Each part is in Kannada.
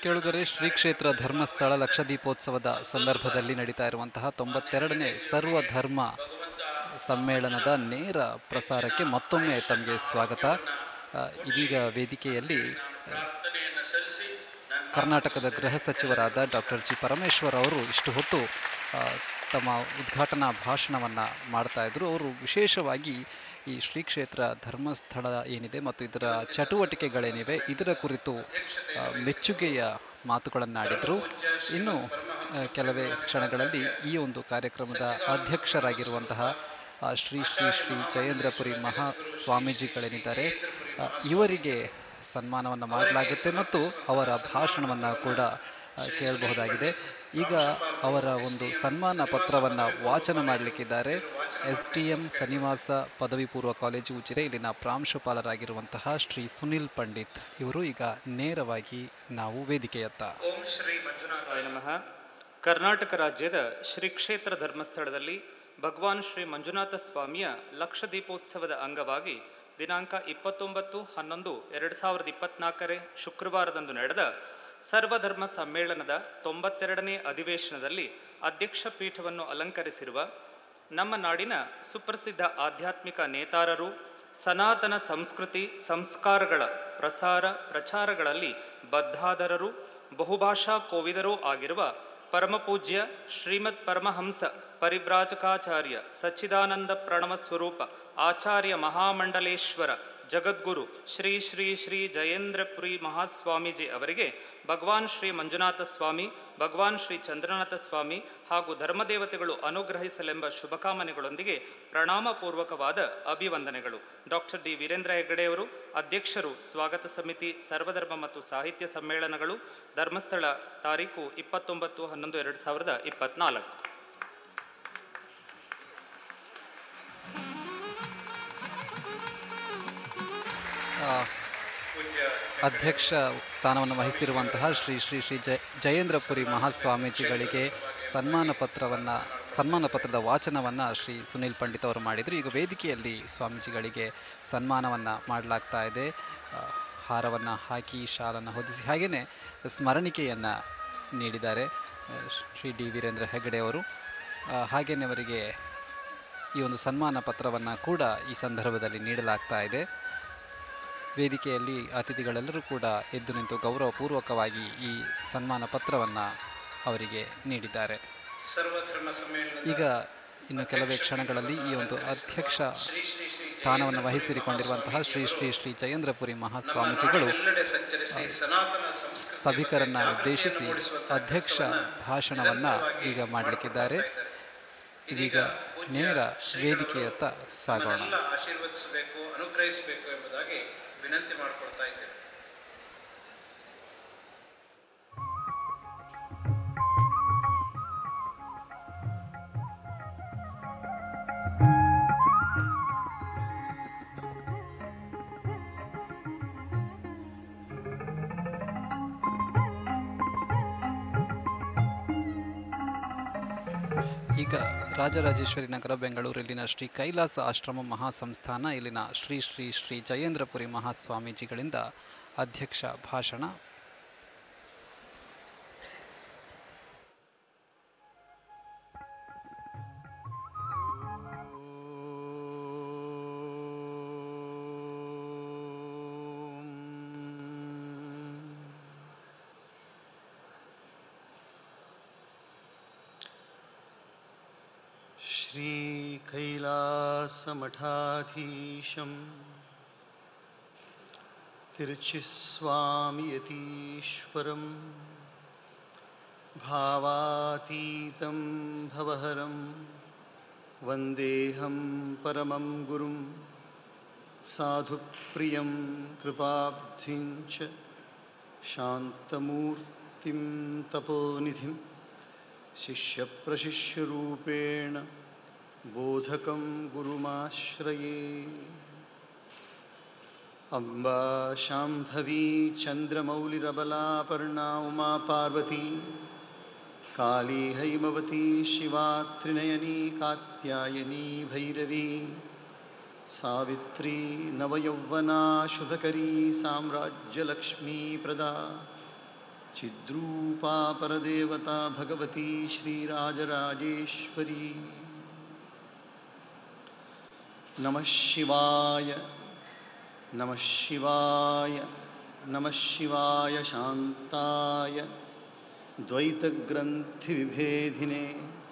ಕೇಳುಗರೆ ಶ್ರೀ ಕ್ಷೇತ್ರ ಧರ್ಮಸ್ಥಳ ಲಕ್ಷದೀಪೋತ್ಸವದ ಸಂದರ್ಭದಲ್ಲಿ ನಡೀತಾ ಇರುವಂತಹ ತೊಂಬತ್ತೆರಡನೇ ಸರ್ವಧರ್ಮ ಸಮ್ಮೇಳನದ ನೇರ ಪ್ರಸಾರಕ್ಕೆ ಮತ್ತೊಮ್ಮೆ ತಮಗೆ ಸ್ವಾಗತ ಆ, ಇದೀಗ ವೇದಿಕೆಯಲ್ಲಿ ಆ, ಕರ್ನಾಟಕದ ಗೃಹ ಸಚಿವರಾದ ಡಾಕ್ಟರ್ ಜಿ ಪರಮೇಶ್ವರ್ ಅವರು ಇಷ್ಟು ಹೊತ್ತು ಆ, ತಮ್ಮ ಉದ್ಘಾಟನಾ ಭಾಷಣವನ್ನು ಮಾಡ್ತಾ ಇದ್ರು ಅವರು ವಿಶೇಷವಾಗಿ ಈ ಶ್ರೀ ಕ್ಷೇತ್ರ ಧರ್ಮಸ್ಥಳ ಏನಿದೆ ಮತ್ತು ಇದರ ಚಟುವಟಿಕೆಗಳೇನಿವೆ ಇದರ ಕುರಿತು ಆ, ಮೆಚ್ಚುಗೆಯ ಮಾತುಗಳನ್ನಾಡಿದರು ಇನ್ನು ಆ, ಕೆಲವೇ ಕ್ಷಣಗಳಲ್ಲಿ ಈ ಒಂದು ಕಾರ್ಯಕ್ರಮದ ಅಧ್ಯಕ್ಷರಾಗಿರುವಂತಹ ಆ, ಶ್ರೀ ಶ್ರೀ ಶ್ರೀ ಜಯೇಂದ್ರಪುರಿ ಮಹಾ ಸ್ವಾಮೀಜಿಗಳೇನಿದ್ದಾರೆ ಆ, ಇವರಿಗೆ ಸನ್ಮಾನವನ್ನು ಮಾಡಲಾಗುತ್ತೆ ಮತ್ತು ಅವರ ಭಾಷಣವನ್ನು ಕೂಡ ಆ, ಕೇಳಬಹುದಾಗಿದೆ ಈಗ ಅವರ ಒಂದು ಸನ್ಮಾನ ಪತ್ರವನ್ನು ವಾಚನ ಮಾಡಲಿಕ್ಕಿದ್ದಾರೆ ಎಸ್ ಟಿ ಎಂ ಸನ್ನಿವಾಸ ಪದವಿ ಪೂರ್ವ ಕಾಲೇಜು ಉಜಿರೆ ಇಲ್ಲಿನ ಪ್ರಾಂಶುಪಾಲರಾಗಿರುವಂತಹ ಶ್ರೀ ಸುನಿಲ್ ಪಂಡಿತ್ ಇವರು ಈಗ ನೇರವಾಗಿ ನಾವು ವೇದಿಕೆಯತ್ತ ಓಂ ಶ್ರೀ ಮಂಜುನಾಥಾಯ ನಮಃ ಕರ್ನಾಟಕ ರಾಜ್ಯದ ಶ್ರೀ ಕ್ಷೇತ್ರ ಧರ್ಮಸ್ಥಳದಲ್ಲಿ ಭಗವಾನ್ ಶ್ರೀ ಮಂಜುನಾಥ ಸ್ವಾಮಿಯ ಲಕ್ಷ ದೀಪೋತ್ಸವದ ಅಂಗವಾಗಿ ದಿನಾಂಕ ಇಪ್ಪತ್ತೊಂಬತ್ತು ಹನ್ನೊಂದು ಎರಡು ಸಾವಿರದ ಇಪ್ಪತ್ನಾಲ್ಕರೇ ಶುಕ್ರವಾರದಂದು ನಡೆದ ಸರ್ವಧರ್ಮ ಸಮ್ಮೇಳನದ ತೊಂಬತ್ತೆರಡನೇ ಅಧಿವೇಶನದಲ್ಲಿ ಅಧ್ಯಕ್ಷ ಪೀಠವನ್ನು ಅಲಂಕರಿಸಿರುವ ನಮ್ಮ ನಾಡಿನ ಸುಪ್ರಸಿದ್ಧ ಆಧ್ಯಾತ್ಮಿಕ ನೇತಾರರು ಸನಾತನ ಸಂಸ್ಕೃತಿ ಸಂಸ್ಕಾರಗಳ ಪ್ರಸಾರ ಪ್ರಚಾರಗಳಲ್ಲಿ ಬದ್ಧಾದರರು ಬಹುಭಾಷಾ ಕೋವಿದರೂ ಆಗಿರುವ ಪರಮಪೂಜ್ಯ ಶ್ರೀಮದ್ ಪರಮಹಂಸ ಪರಿವ್ರಾಜಕಾಚಾರ್ಯ ಸಚ್ಚಿದಾನಂದ ಪ್ರಣವ ಸ್ವರೂಪ ಆಚಾರ್ಯ ಮಹಾಮಂಡಲೇಶ್ವರ ಜಗದ್ಗುರು ಶ್ರೀ ಶ್ರೀ ಶ್ರೀ ಜಯೇಂದ್ರಪುರಿ ಮಹಾಸ್ವಾಮೀಜಿ ಅವರಿಗೆ ಭಗವಾನ್ ಶ್ರೀ ಮಂಜುನಾಥ ಸ್ವಾಮಿ ಭಗವಾನ್ ಶ್ರೀ ಚಂದ್ರನಾಥ ಸ್ವಾಮಿ ಹಾಗೂ ಧರ್ಮದೇವತೆಗಳು ಅನುಗ್ರಹಿಸಲೆಂಬ ಶುಭಕಾಮನೆಗಳೊಂದಿಗೆ ಪ್ರಣಾಮಪೂರ್ವಕವಾದ ಅಭಿವಂದನೆಗಳು ಡಾಕ್ಟರ್ ಡಿ ವೀರೇಂದ್ರ ಹೆಗ್ಗಡೆಯವರು ಅಧ್ಯಕ್ಷರು ಸ್ವಾಗತ ಸಮಿತಿ ಸರ್ವಧರ್ಮ ಮತ್ತು ಸಾಹಿತ್ಯ ಸಮ್ಮೇಳನಗಳು ಧರ್ಮಸ್ಥಳ ತಾರೀಕು ಇಪ್ಪತ್ತೊಂಬತ್ತು ಹನ್ನೊಂದು ಎರಡು ಸಾವಿರದ ಇಪ್ಪತ್ನಾಲ್ಕು ಆ, ಅಧ್ಯಕ್ಷ ಸ್ಥಾನವನ್ನು ವಹಿಸಿರುವಂತಹ ಶ್ರೀ ಶ್ರೀ ಶ್ರೀ ಜಯ ಜಯೇಂದ್ರಪುರಿ ಮಹಾಸ್ವಾಮೀಜಿಗಳಿಗೆ ಸನ್ಮಾನ ಪತ್ರವನ್ನು ಸನ್ಮಾನ ಪತ್ರದ ವಾಚನವನ್ನು ಶ್ರೀ ಸುನೀಲ್ ಪಂಡಿತ್ ಅವರು ಮಾಡಿದರು ಈಗ ವೇದಿಕೆಯಲ್ಲಿ ಸ್ವಾಮೀಜಿಗಳಿಗೆ ಸನ್ಮಾನವನ್ನು ಮಾಡಲಾಗ್ತಾ ಇದೆ ಆ, ಹಾರವನ್ನು ಹಾಕಿ ಶಾಲನ್ನು ಹೊದಿಸಿ ಹಾಗೆಯೇ ಸ್ಮರಣಿಕೆಯನ್ನು ನೀಡಿದ್ದಾರೆ ಆ, ಶ್ರೀ ಡಿ ವೀರೇಂದ್ರ ಹೆಗ್ಗಡೆ ಅವರು ಆ, ಹಾಗೆಯೇ ಅವರಿಗೆ ಈ ಒಂದು ಸನ್ಮಾನ ಪತ್ರವನ್ನು ಕೂಡ ಈ ಸಂದರ್ಭದಲ್ಲಿ ನೀಡಲಾಗ್ತಾ ಇದೆ ವೇದಿಕೆಯಲ್ಲಿ ಅತಿಥಿಗಳೆಲ್ಲರೂ ಕೂಡ ಎದ್ದು ನಿಂತು ಗೌರವಪೂರ್ವಕವಾಗಿ ಈ ಸನ್ಮಾನ ಪತ್ರವನ್ನು ಅವರಿಗೆ ನೀಡಿದ್ದಾರೆ ಸರ್ವಧರ್ಮ ಸಮ್ಮೇಳನ ಈಗ ಇನ್ನು ಕೆಲವೇ ಕ್ಷಣಗಳಲ್ಲಿ ಈ ಒಂದು ಅಧ್ಯಕ್ಷ ಸ್ಥಾನವನ್ನು ವಹಿಸಿಕೊಂಡಿರುವಂತಹ ಶ್ರೀ ಶ್ರೀ ಶ್ರೀ ಜಯೇಂದ್ರಪುರಿ ಮಹಾಸ್ವಾಮೀಜಿಗಳು ಎಲ್ಲೆಡೆ ಸಂಚರಿಸಿ ಸನಾತನ ಸಂಸ್ಕೃತಿ ಸಭಿಕರನ್ನ ಉದ್ದೇಶಿಸಿ ಅಧ್ಯಕ್ಷ ಭಾಷಣವನ್ನು ಈಗ ಮಾಡಲಿಕ್ಕಿದ್ದಾರೆ ಇದೀಗ ನೇರ ವೇದಿಕೆಯತ್ತ ಸಾಗೋಣ ಎಲ್ಲ ಆಶೀರ್ವದಿಸಬೇಕು ಅನುಗ್ರಹಿಸಬೇಕು ಎಂಬುದಾಗಿ ವಿನಂತಿ ಮಾಡಿಕೊಳ್ತಾ ಇದ್ದೇವೆ ಈಗ ರಾಜರಾಜೇಶ್ವರಿ ನಗರ ಬೆಂಗಳೂರಿನ ಶ್ರೀ ಕೈಲಾಸ ಆಶ್ರಮ ಮಹಾಸಂಸ್ಥಾನ ಇಲ್ಲಿನ ಶ್ರೀ ಶ್ರೀ ಶ್ರೀ ಜಯೇಂದ್ರಪುರಿ ಮಹಾಸ್ವಾಮೀಜಿಗಳಿಂದ ಅಧ್ಯಕ್ಷ ಭಾಷಣ श्रीकैलासमठाधीशं तिरुचिस्वामियतीश्वरं भावातीतं भवहरं वन्देऽहं परमं गुरुं साधुप्रियं कृपाब्धिं च शान्तमूर्तिं तपोनिधिं शिष्यप्रशिष्यरूपेण बोधकं गुरुमाश्रये अम्बा शाम्भवी चन्द्रमौलिरबलापर्णा उमा पार्वती काली हैमवती शिवा त्रिनयनी कात्यायनी भैरवी सावित्री नवयौवना शुभकरी साम्राज्यलक्ष्मीप्रदा चिद्रूपा परदेवता भगवती श्रीराजराजेश्वरी नमः शिवाय नमः शिवाय नमः शिवाय शान्ताय द्वैतग्रन्थिविभेदिने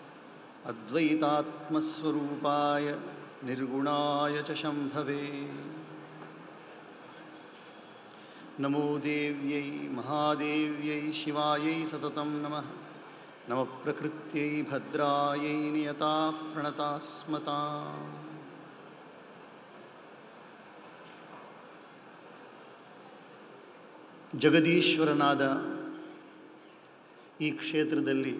अद्वैतात्मस्वरूपाय निर्गुणाय च शम्भवे नमो देव्यै महादेव्यै शिवायै सततं नमः नमः प्रकृत्यै भद्रायै नियता प्रणतास्मताम् ಜಗದೀಶ್ವರನಾದ ಈ ಕ್ಷೇತ್ರದಲ್ಲಿ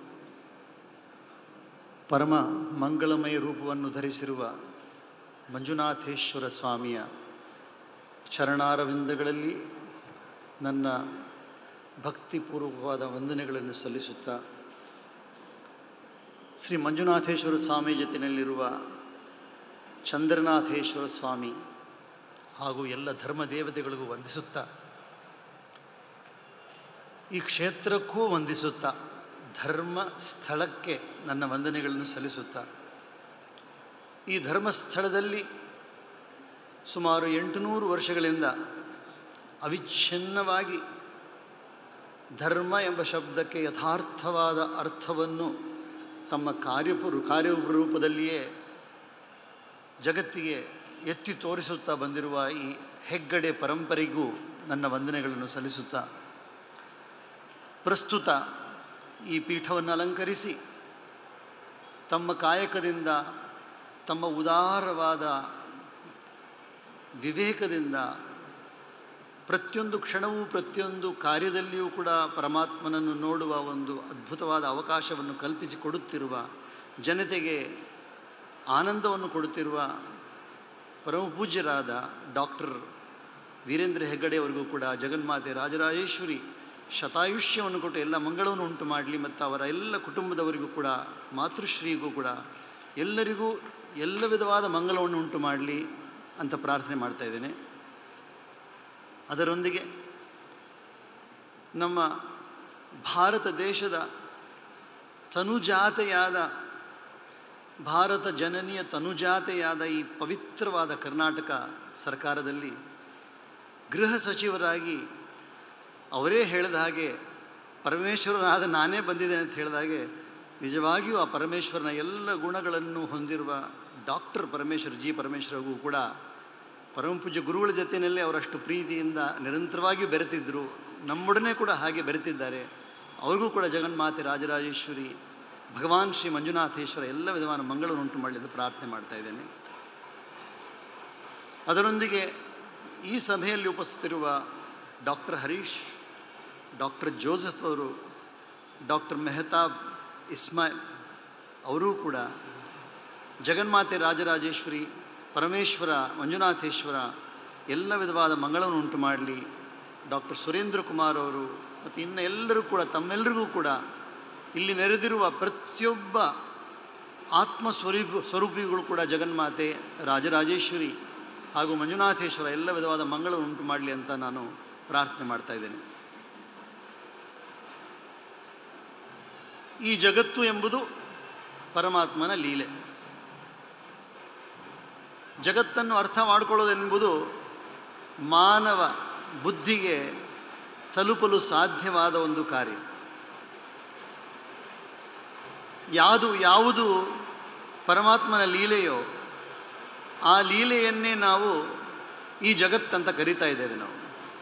ಪರಮ ಮಂಗಳಮಯ ರೂಪವನ್ನು ಧರಿಸಿರುವ ಮಂಜುನಾಥೇಶ್ವರ ಸ್ವಾಮಿಯ ಚರಣಾರವಿಂದಗಳಲ್ಲಿ ನನ್ನ ಭಕ್ತಿಪೂರ್ವಕವಾದ ವಂದನೆಗಳನ್ನು ಸಲ್ಲಿಸುತ್ತಾ ಶ್ರೀ ಮಂಜುನಾಥೇಶ್ವರ ಸ್ವಾಮಿ ಜೊತೆಯಲ್ಲಿರುವ ಚಂದ್ರನಾಥೇಶ್ವರ ಸ್ವಾಮಿ ಹಾಗೂ ಎಲ್ಲ ಧರ್ಮ ದೇವತೆಗಳಿಗೂ ವಂದಿಸುತ್ತಾ ಈ ಕ್ಷೇತ್ರಕ್ಕೂ ವಂದಿಸುತ್ತಾ ಧರ್ಮ ಸ್ಥಳಕ್ಕೆ ನನ್ನ ವಂದನೆಗಳನ್ನು ಸಲ್ಲಿಸುತ್ತಾ ಈ ಧರ್ಮಸ್ಥಳದಲ್ಲಿ ಸುಮಾರು ಎಂಟುನೂರು ವರ್ಷಗಳಿಂದ ಅವಿಚ್ಛಿನ್ನವಾಗಿ ಧರ್ಮ ಎಂಬ ಶಬ್ದಕ್ಕೆ ಯಥಾರ್ಥವಾದ ಅರ್ಥವನ್ನು ತಮ್ಮ ಕಾರ್ಯಪುರು ಕಾರ್ಯರೂಪದಲ್ಲಿಯೇ ಜಗತ್ತಿಗೆ ಎತ್ತಿ ತೋರಿಸುತ್ತಾ ಬಂದಿರುವ ಈ ಹೆಗ್ಗಡೆ ಪರಂಪರೆಗೂ ನನ್ನ ವಂದನೆಗಳನ್ನು ಸಲ್ಲಿಸುತ್ತಾ ಪ್ರಸ್ತುತ ಈ ಪೀಠವನ್ನು ಅಲಂಕರಿಸಿ ತಮ್ಮ ಕಾಯಕದಿಂದ ತಮ್ಮ ಉದಾರವಾದ ವಿವೇಕದಿಂದ ಪ್ರತಿಯೊಂದು ಕ್ಷಣವೂ ಪ್ರತಿಯೊಂದು ಕಾರ್ಯದಲ್ಲಿಯೂ ಕೂಡ ಪರಮಾತ್ಮನನ್ನು ನೋಡುವ ಒಂದು ಅದ್ಭುತವಾದ ಅವಕಾಶವನ್ನು ಕಲ್ಪಿಸಿಕೊಡುತ್ತಿರುವ ಜನತೆಗೆ ಆನಂದವನ್ನು ಕೊಡುತ್ತಿರುವ ಪರಮಪೂಜ್ಯರಾದ ಡಾಕ್ಟರ್ ವೀರೇಂದ್ರ ಹೆಗ್ಗಡೆಯವರಿಗೂ ಕೂಡ ಜಗನ್ಮಾತೆ ರಾಜರಾಜೇಶ್ವರಿ ಶತಾಯುಷ್ಯವನ್ನು ಕೊಟ್ಟು ಎಲ್ಲ ಮಂಗಳವನ್ನು ಉಂಟು ಮಾಡಲಿ ಮತ್ತು ಅವರ ಎಲ್ಲ ಕುಟುಂಬದವರಿಗೂ ಕೂಡ ಮಾತೃಶ್ರೀಗೂ ಕೂಡ ಎಲ್ಲರಿಗೂ ಎಲ್ಲ ವಿಧವಾದ ಮಂಗಲವನ್ನು ಉಂಟು ಮಾಡಲಿ ಅಂತ ಪ್ರಾರ್ಥನೆ ಮಾಡ್ತಾ ಇದ್ದೇನೆ ಅದರೊಂದಿಗೆ ನಮ್ಮ ಭಾರತ ದೇಶದ ತನುಜಾತೆಯಾದ ಭಾರತ ಜನನಿಯ ತನುಜಾತೆಯಾದ ಈ ಪವಿತ್ರವಾದ ಕರ್ನಾಟಕ ಸರ್ಕಾರದಲ್ಲಿ ಗೃಹ ಸಚಿವರಾಗಿ ಅವರೇ ಹೇಳಿದ ಹಾಗೆ ಪರಮೇಶ್ವರನಾದ ನಾನೇ ಬಂದಿದ್ದೇನೆ ಅಂತ ಹೇಳಿದ ಹಾಗೆ ನಿಜವಾಗಿಯೂ ಆ ಪರಮೇಶ್ವರನ ಎಲ್ಲ ಗುಣಗಳನ್ನು ಹೊಂದಿರುವ ಡಾಕ್ಟರ್ ಪರಮೇಶ್ವರ್ ಜಿ ಪರಮೇಶ್ವರಗೂ ಕೂಡ ಪರಮಪೂಜ್ಯ ಗುರುಗಳ ಜೊತೆಯಲ್ಲೇ ಅವರಷ್ಟು ಪ್ರೀತಿಯಿಂದ ನಿರಂತರವಾಗಿ ಬೆರೆತಿದ್ದರು ನಮ್ಮೊಡನೆ ಕೂಡ ಹಾಗೆ ಬೆರೆತಿದ್ದಾರೆ ಅವ್ರಿಗೂ ಕೂಡ ಜಗನ್ಮಾತೆ ರಾಜರಾಜೇಶ್ವರಿ ಭಗವಾನ್ ಶ್ರೀ ಮಂಜುನಾಥೇಶ್ವರ ಎಲ್ಲ ವಿಧವಾದ ಮಂಗಳವನ್ನು ಉಂಟು ಮಾಡಲಿ ಅಂತ ಪ್ರಾರ್ಥನೆ ಮಾಡ್ತಾ ಇದ್ದೇನೆ ಅದರೊಂದಿಗೆ ಈ ಸಭೆಯಲ್ಲಿ ಉಪಸ್ಥಿತಿರುವ ಡಾಕ್ಟರ್ ಹರೀಶ್ ಡಾಕ್ಟರ್ ಜೋಸೆಫ್ ಅವರು ಡಾಕ್ಟರ್ ಮೆಹತಾಬ್ ಇಸ್ಮಾಯಿಲ್ ಅವರೂ ಕೂಡ ಜಗನ್ಮಾತೆ ರಾಜರಾಜೇಶ್ವರಿ ಪರಮೇಶ್ವರ ಮಂಜುನಾಥೇಶ್ವರ ಎಲ್ಲ ವಿಧವಾದ ಮಂಗಳವನ್ನು ಉಂಟು ಮಾಡಲಿ ಡಾಕ್ಟರ್ ಸುರೇಂದ್ರ ಕುಮಾರ್ ಅವರು ಮತ್ತು ಇನ್ನು ಎಲ್ಲರೂ ಕೂಡ ತಮ್ಮೆಲ್ಲರಿಗೂ ಕೂಡ ಇಲ್ಲಿ ನೆರೆದಿರುವ ಪ್ರತಿಯೊಬ್ಬ ಆತ್ಮ ಸ್ವರೂಪ ಸ್ವರೂಪಿಗಳು ಕೂಡ ಜಗನ್ಮಾತೆ ರಾಜರಾಜೇಶ್ವರಿ ಹಾಗೂ ಮಂಜುನಾಥೇಶ್ವರ ಎಲ್ಲ ವಿಧವಾದ ಮಂಗಳವನ್ನು ಉಂಟು ಮಾಡಲಿ ಅಂತ ನಾನು ಪ್ರಾರ್ಥನೆ ಮಾಡ್ತಾ ಇದ್ದೇನೆ ಈ ಜಗತ್ತು ಎಂಬುದು ಪರಮಾತ್ಮನ ಲೀಲೆ ಜಗತ್ತನ್ನು ಅರ್ಥ ಮಾಡಿಕೊಳ್ಳೋದೆಂಬುದು ಮಾನವ ಬುದ್ಧಿಗೆ ತಲುಪಲು ಸಾಧ್ಯವಾದ ಒಂದು ಕಾರ್ಯ ಯಾವುದು ಯಾವುದು ಪರಮಾತ್ಮನ ಲೀಲೆಯೋ ಆ ಲೀಲೆಯನ್ನೇ ನಾವು ಈ ಜಗತ್ತಂತ ಕರಿತಾ ಇದ್ದೇವೆ ನಾವು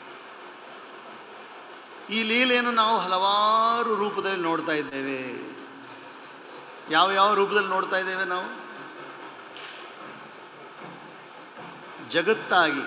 ಈ ಲೀಲೆಯನ್ನು ನಾವು ಹಲವಾರು ರೂಪದಲ್ಲಿ ನೋಡ್ತಾ ಇದ್ದೇವೆ ಯಾವ ಯಾವ ರೂಪದಲ್ಲಿ ನೋಡ್ತಾ ಇದ್ದೇವೆ ನಾವು ಜಗತ್ತಾಗಿ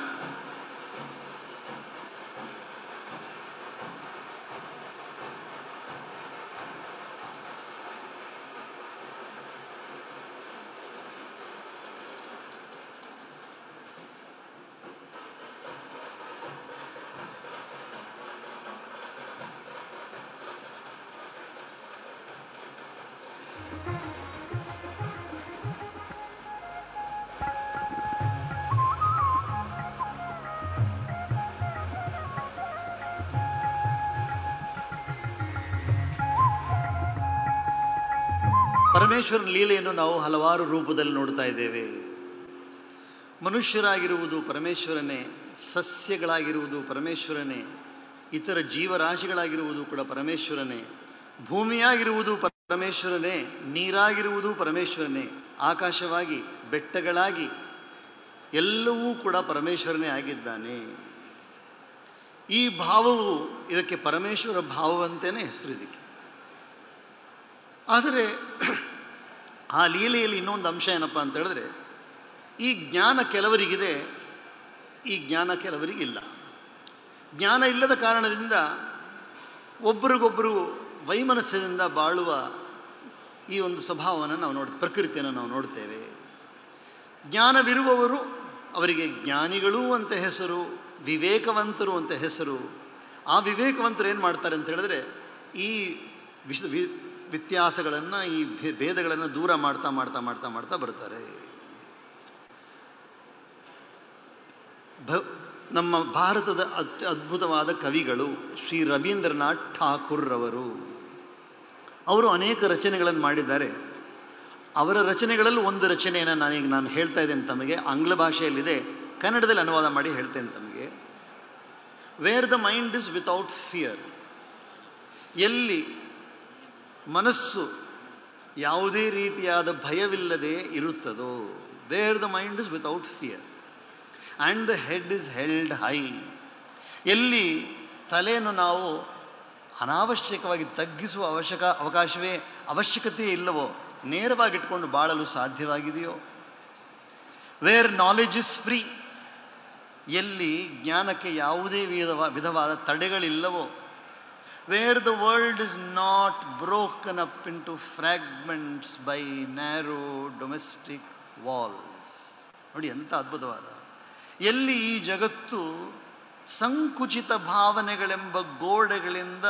ಪರಮೇಶ್ವರನ ಲೀಲೆಯನ್ನು ನಾವು ಹಲವಾರು ರೂಪದಲ್ಲಿ ನೋಡ್ತಾ ಇದ್ದೇವೆ ಮನುಷ್ಯರಾಗಿರುವುದು ಪರಮೇಶ್ವರನೇ ಸಸ್ಯಗಳಾಗಿರುವುದು ಪರಮೇಶ್ವರನೇ ಇತರ ಜೀವರಾಶಿಗಳಾಗಿರುವುದು ಕೂಡ ಪರಮೇಶ್ವರನೇ ಭೂಮಿಯಾಗಿರುವುದು ಪರಮೇಶ್ವರನೇ ನೀರಾಗಿರುವುದು ಪರಮೇಶ್ವರನೇ ಆಕಾಶವಾಗಿ ಬೆಟ್ಟಗಳಾಗಿ ಎಲ್ಲವೂ ಕೂಡ ಪರಮೇಶ್ವರನೇ ಆಗಿದ್ದಾನೆ ಈ ಭಾವವು ಇದಕ್ಕೆ ಪರಮೇಶ್ವರ ಭಾವವಂತೇನೆ ಹೆಸರು ಇದಕ್ಕೆ ಆದರೆ ಆ ಲೀಲೆಯಲ್ಲಿ ಇನ್ನೊಂದು ಅಂಶ ಏನಪ್ಪ ಅಂತ ಹೇಳಿದ್ರೆ ಈ ಜ್ಞಾನ ಕೆಲವರಿಗಿದೆ ಈ ಜ್ಞಾನ ಕೆಲವರಿಗಿಲ್ಲ ಜ್ಞಾನ ಇಲ್ಲದ ಕಾರಣದಿಂದ ಒಬ್ಬರಿಗೊಬ್ಬರು ವೈಮನಸ್ಯದಿಂದ ಬಾಳುವ ಈ ಒಂದು ಸ್ವಭಾವವನ್ನು ನಾವು ನೋಡ್ ಪ್ರಕೃತಿಯನ್ನು ನಾವು ನೋಡ್ತೇವೆ ಜ್ಞಾನವಿರುವವರು ಅವರಿಗೆ ಜ್ಞಾನಿಗಳು ಅಂತ ಹೆಸರು ವಿವೇಕವಂತರು ಅಂತ ಹೆಸರು ಆ ವಿವೇಕವಂತರು ಏನು ಮಾಡ್ತಾರೆ ಅಂತ ಹೇಳಿದ್ರೆ ಈ ವಿಷ ವಿ ವ್ಯತ್ಯಾಸಗಳನ್ನು ಈ ಭೇ- ಭೇದಗಳನ್ನು ದೂರ ಮಾಡ್ತಾ ಮಾಡ್ತಾ ಮಾಡ್ತಾ ಮಾಡ್ತಾ ಬರ್ತಾರೆ ಭ ನಮ್ಮ ಭಾರತದ ಅತ್ಯ ಅದ್ಭುತವಾದ ಕವಿಗಳು ಶ್ರೀ ರವೀಂದ್ರನಾಥ್ ಠಾಕೂರ್ರವರು ಅವರು ಅನೇಕ ರಚನೆಗಳನ್ನು ಮಾಡಿದ್ದಾರೆ ಅವರ ರಚನೆಗಳಲ್ಲಿ ಒಂದು ರಚನೆಯನ್ನು ನಾನೀಗ ನಾನು ಹೇಳ್ತಾ ಇದ್ದೇನೆ ತಮಗೆ ಆಂಗ್ಲ ಭಾಷೆಯಲ್ಲಿದೆ ಕನ್ನಡದಲ್ಲಿ ಅನುವಾದ ಮಾಡಿ ಹೇಳ್ತೇನೆ ತಮಗೆ where the mind is without fear ಎಲ್ಲಿ ಮನಸ್ಸು ಯಾವುದೇ ರೀತಿಯಾದ ಭಯವಿಲ್ಲದೆ ಇರುತ್ತದೋ where the mind is without fear and the head is held high ಎಲ್ಲಿ ತಲೆಯನ್ನು ನಾವು ಅನಾವಶ್ಯಕವಾಗಿ ತಗ್ಗಿಸುವ ಅವಶ್ಯಕ ಅವಕಾಶವೇ ಅವಶ್ಯಕತೆ ಇಲ್ಲವೋ ನೇರವಾಗಿ ಇಟ್ಕೊಂಡು ಬಾಳಲು ಸಾಧ್ಯವಾಗಿದೆಯೋ ವೇರ್ ನಾಲೆಜ್ ಇಸ್ ಫ್ರೀ ಎಲ್ಲಿ ಜ್ಞಾನಕ್ಕೆ ಯಾವುದೇ ವಿಧವ ವಿಧವಾದ ತಡೆಗಳಿಲ್ಲವೋ where the world is not broken up into fragments by narrow domestic walls ನೋಡಿ ಎಂಥ ಅದ್ಭುತವಾದ ಎಲ್ಲಿ ಈ ಜಗತ್ತು ಸಂಕುಚಿತ ಭಾವನೆಗಳೆಂಬ ಗೋಡೆಗಳಿಂದ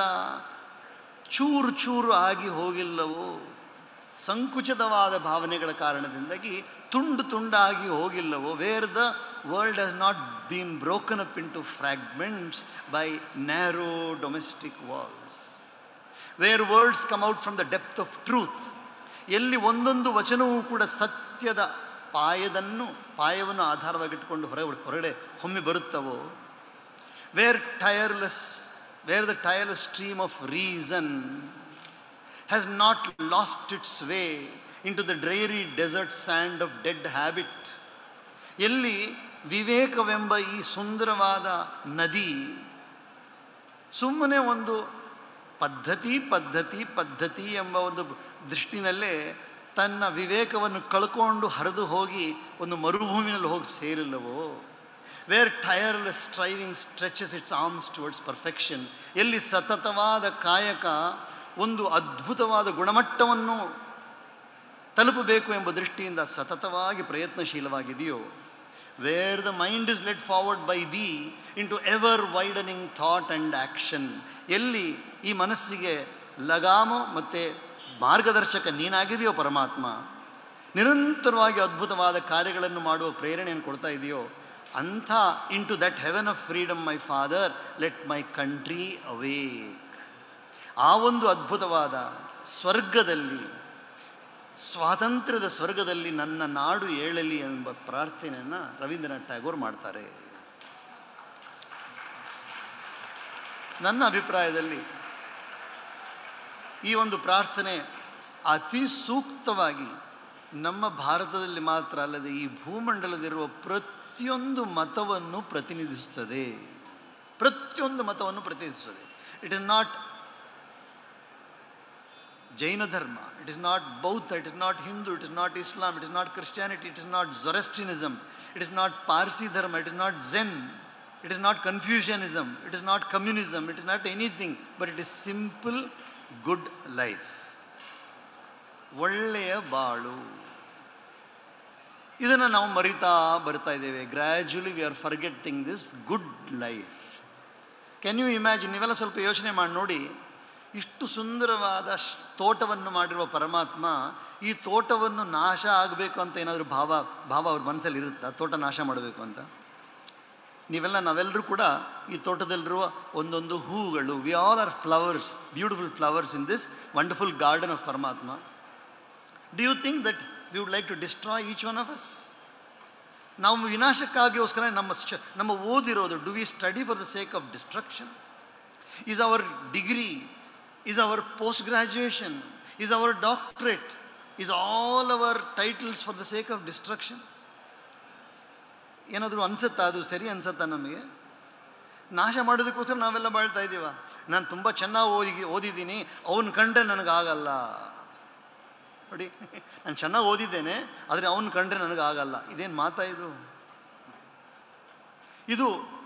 ಚೂರು ಚೂರು ಆಗಿ ಹೋಗಿಲ್ಲವೋ ಸಂಕುಚಿತವಾದ ಭಾವನೆಗಳ ಕಾರಣದಿಂದಾಗಿ ತುಂಡು ತುಂಡಾಗಿ ಹೋಗಿಲ್ಲವೋ where the world has not been broken up into fragments by narrow domestic walls where words come out from the depth of truth ಎಲ್ಲಿ ಒಂದೊಂದು ವಚನವೂ ಕೂಡ ಸತ್ಯದ ಪಾಯದನ್ನು ಪಾಯವನ್ನು ಆಧಾರವಾಗಿಟ್ಕೊಂಡು ಹೊರ ಹೊರಗಡೆ ಹೊಮ್ಮಿ ಬರುತ್ತವೋ where tireless where the tireless stream of reason has not lost its way into the dreary desert sand of dead habit. ಎಲ್ಲಿ ವಿವೇಕವೆಂಬ ಈ ಸುಂದರವಾದ ನದಿ ಸುಮ್ಮನೆ ಒಂದು ಪದ್ಧತಿ ಪದ್ಧತಿ ಪದ್ಧತಿ ಎಂಬ ಒಂದು ದೃಷ್ಟಿನಲ್ಲೇ ತನ್ನ ವಿವೇಕವನ್ನು ಕಳ್ಕೊಂಡು ಹರಿದು ಹೋಗಿ ಒಂದು ಮರುಭೂಮಿನಲ್ಲಿ ಹೋಗಿ ಸೇರಿಲ್ಲವೋ where tireless striving stretches its arms towards perfection ಎಲ್ಲಿ ಸತತವಾದ ಕಾಯಕ ಒಂದು ಅದ್ಭುತವಾದ ಗುಣಮಟ್ಟವನ್ನು ತಲುಪಬೇಕು ಎಂಬ ದೃಷ್ಟಿಯಿಂದ ಸತತವಾಗಿ ಪ್ರಯತ್ನಶೀಲವಾಗಿದೆಯೋ where the mind is led forward by thee into ever widening thought and action ಎಲ್ಲಿ ಈ ಮನಸ್ಸಿಗೆ ಲಗಾಮು ಮತ್ತು ಮಾರ್ಗದರ್ಶಕ ನೀನಾಗಿದೆಯೋ ಪರಮಾತ್ಮ ನಿರಂತರವಾಗಿ ಅದ್ಭುತವಾದ ಕಾರ್ಯಗಳನ್ನು ಮಾಡುವ ಪ್ರೇರಣೆಯನ್ನು ಕೊಡ್ತಾ ಇದೆಯೋ ಅಂಥ into that heaven of freedom my father let my country awake ಆ ಒಂದು ಅದ್ಭುತವಾದ ಸ್ವರ್ಗದಲ್ಲಿ ಸ್ವಾತಂತ್ರ್ಯದ ಸ್ವರ್ಗದಲ್ಲಿ ನನ್ನ ನಾಡು ಏಳಲಿ ಎಂಬ ಪ್ರಾರ್ಥನೆಯನ್ನು ರವೀಂದ್ರನಾಥ್ ಟ್ಯಾಗೋರ್ ಮಾಡ್ತಾರೆ ನನ್ನ ಅಭಿಪ್ರಾಯದಲ್ಲಿ ಈ ಒಂದು ಪ್ರಾರ್ಥನೆ ಅತಿ ಸೂಕ್ತವಾಗಿ ನಮ್ಮ ಭಾರತದಲ್ಲಿ ಮಾತ್ರ ಅಲ್ಲದೆ ಈ ಭೂಮಂಡಲದಲ್ಲಿರುವ ಪ್ರತಿಯೊಂದು ಮತವನ್ನು ಪ್ರತಿನಿಧಿಸುತ್ತದೆ ಪ್ರತಿಯೊಂದು ಮತವನ್ನು ಪ್ರತಿನಿಧಿಸುತ್ತದೆ it is not Jaina dharma it is not Bauddha it is not Hindu it is not Islam it is not Christianity it is not Zoroastrianism it is not Parsi dharma it is not Zen it is not Confucianism it is not communism it is not anything but it is simple good life ಒಳ್ಳೆಯ ಬಾಳು ಇದನ್ನು ನಾವು ಮರಿತಾ ಬರ್ತಾ ಇದ್ದೇವೆ gradually we are forgetting this good life can you imagine ನೀವೆಲ್ಲ ಸ್ವಲ್ಪ ಯೋಚನೆ ಮಾಡಿ ನೋಡಿ ಇಷ್ಟು ಸುಂದರವಾದ ಶ್- ತೋಟವನ್ನು ಮಾಡಿರುವ ಪರಮಾತ್ಮ ಈ ತೋಟವನ್ನು ನಾಶ ಆಗಬೇಕು ಅಂತ ಏನಾದರೂ ಭಾವ ಭಾವ ಅವ್ರ ಮನಸ್ಸಲ್ಲಿ ಇರುತ್ತಾ ತೋಟ ನಾಶ ಮಾಡಬೇಕು ಅಂತ ನೀವೆಲ್ಲ ನಾವೆಲ್ಲರೂ ಕೂಡ ಈ ತೋಟದಲ್ಲಿರುವ ಒಂದೊಂದು ಹೂಗಳು we all are flowers beautiful flowers in this wonderful garden of Paramatma do you think that we would like to destroy each one of us ನಾವು ವಿನಾಶಕ್ಕಾಗಿಗೋಸ್ಕರ ನಮ್ಮ ಶ ನಮ್ಮ ಓದಿರೋದು do we study for the sake of destruction is our degree is our post graduation is our doctorate is all our titles for the sake of destruction ಏನಾದರೂ ಅನ್ಸುತ್ತಾ ಅದು ಸರಿ ಅನ್ಸುತ್ತಾ ನಮಗೆ ನಾಶ ಮಾಡೋದಕ್ಕೋಸ್ಕರ ನಾವೆಲ್ಲ ಬಾಳ್ತಾ ಇದ್ದೀವ ನಾನು ತುಂಬ ಚೆನ್ನಾಗಿ ಓದಿ ಓದಿದ್ದೀನಿ ಅವನು ಕಂಡ್ರೆ ನನಗಾಗಲ್ಲ ನೋಡಿ ನಾನು ಚೆನ್ನಾಗಿ ಓದಿದ್ದೇನೆ ಆದರೆ ಅವನು ಕಂಡ್ರೆ ನನಗಾಗಲ್ಲ ಇದೇನು ಮಾತಾ ಇದು ಇದು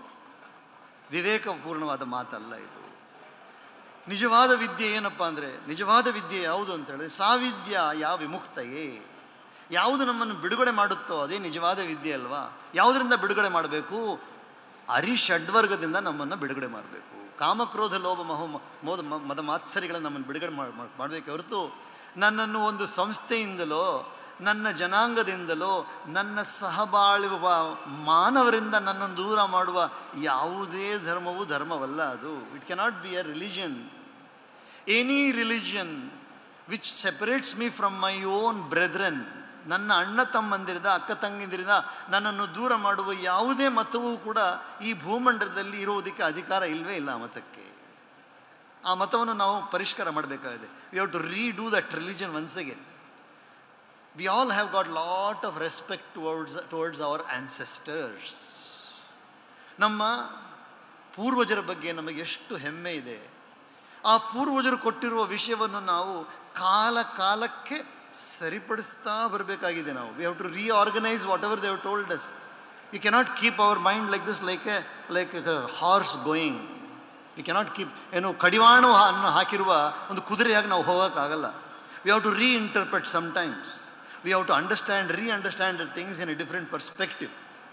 ವಿವೇಕಪೂರ್ಣವಾದ ಮಾತಲ್ಲ ಇದು ನಿಜವಾದ ವಿದ್ಯೆ ಏನಪ್ಪ ಅಂದರೆ ನಿಜವಾದ ವಿದ್ಯೆ ಯಾವುದು ಅಂತ ಹೇಳಿದ್ರೆ ಸಾವಿದ್ಯ ಯಾವ ವಿಮುಕ್ತಯೇ ಯಾವುದು ನಮ್ಮನ್ನು ಬಿಡುಗಡೆ ಮಾಡುತ್ತೋ ಅದೇ ನಿಜವಾದ ವಿದ್ಯೆ ಅಲ್ವಾ ಯಾವುದರಿಂದ ಬಿಡುಗಡೆ ಮಾಡಬೇಕು ಅರಿಷಡ್ವರ್ಗದಿಂದ ನಮ್ಮನ್ನು ಬಿಡುಗಡೆ ಮಾಡಬೇಕು ಕಾಮಕ್ರೋಧ ಲೋಭ ಮಹೋ ಮೋದ ಮ- ಮದ ಮಾತ್ಸರಿಗಳನ್ನು ನಮ್ಮನ್ನು ಬಿಡುಗಡೆ ಮಾಡಬೇಕು ಹೊರತು ನನ್ನನ್ನು ಒಂದು ಸಂಸ್ಥೆಯಿಂದಲೋ ನನ್ನ ಜನಾಂಗದಿಂದಲೋ ನನ್ನ ಸಹಬಾಳುವ ಮಾನವರಿಂದ ನನ್ನನ್ನು ದೂರ ಮಾಡುವ ಯಾವುದೇ ಧರ್ಮವೂ ಧರ್ಮವಲ್ಲ ಅದು it cannot be a religion any religion which separates me from my own brethren ನನ್ನ ಅಣ್ಣ ತಮ್ಮಂದಿರದ ಅಕ್ಕ ತಂಗಿಂದಿರಿಂದ ನನ್ನನ್ನು ದೂರ ಮಾಡುವ ಯಾವುದೇ ಮತವೂ ಕೂಡ ಈ ಭೂಮಂಡಲದಲ್ಲಿ ಇರುವುದಕ್ಕೆ ಅಧಿಕಾರ ಇಲ್ಲವೇ ಇಲ್ಲ ಆ ಮತಕ್ಕೆ ಆ ಮತವನ್ನು ನಾವು ಪರಿಷ್ಕಾರ ಮಾಡಬೇಕಾಗಿದೆ we have to redo that religion once again we all have got lot of respect towards towards our ancestors ನಮ್ಮ ಪೂರ್ವಜರ ಬಗ್ಗೆ ನಮಗೆ ಎಷ್ಟು ಹೆಮ್ಮೆ ಇದೆ ಆ ಪೂರ್ವಜರು ಕೊಟ್ಟಿರುವ ವಿಷಯವನ್ನು ನಾವು ಕಾಲ ಕಾಲಕ್ಕೆ ಸರಿಪಡಿಸ್ತಾ ಬರಬೇಕಾಗಿದೆ ನಾವು we have to reorganise whatever they have told us you cannot keep our mind like this like a like horse going you cannot keep ಏನು ಕಡಿವಾಣ ಅನ್ನು ಹಾಕಿರುವ ಒಂದು ಕುದುರೆಯಾಗಿ ನಾವು ಹೋಗೋಕ್ಕಾಗಲ್ಲ we have to reinterpret sometimes we have to understand reunderstand things in a different perspective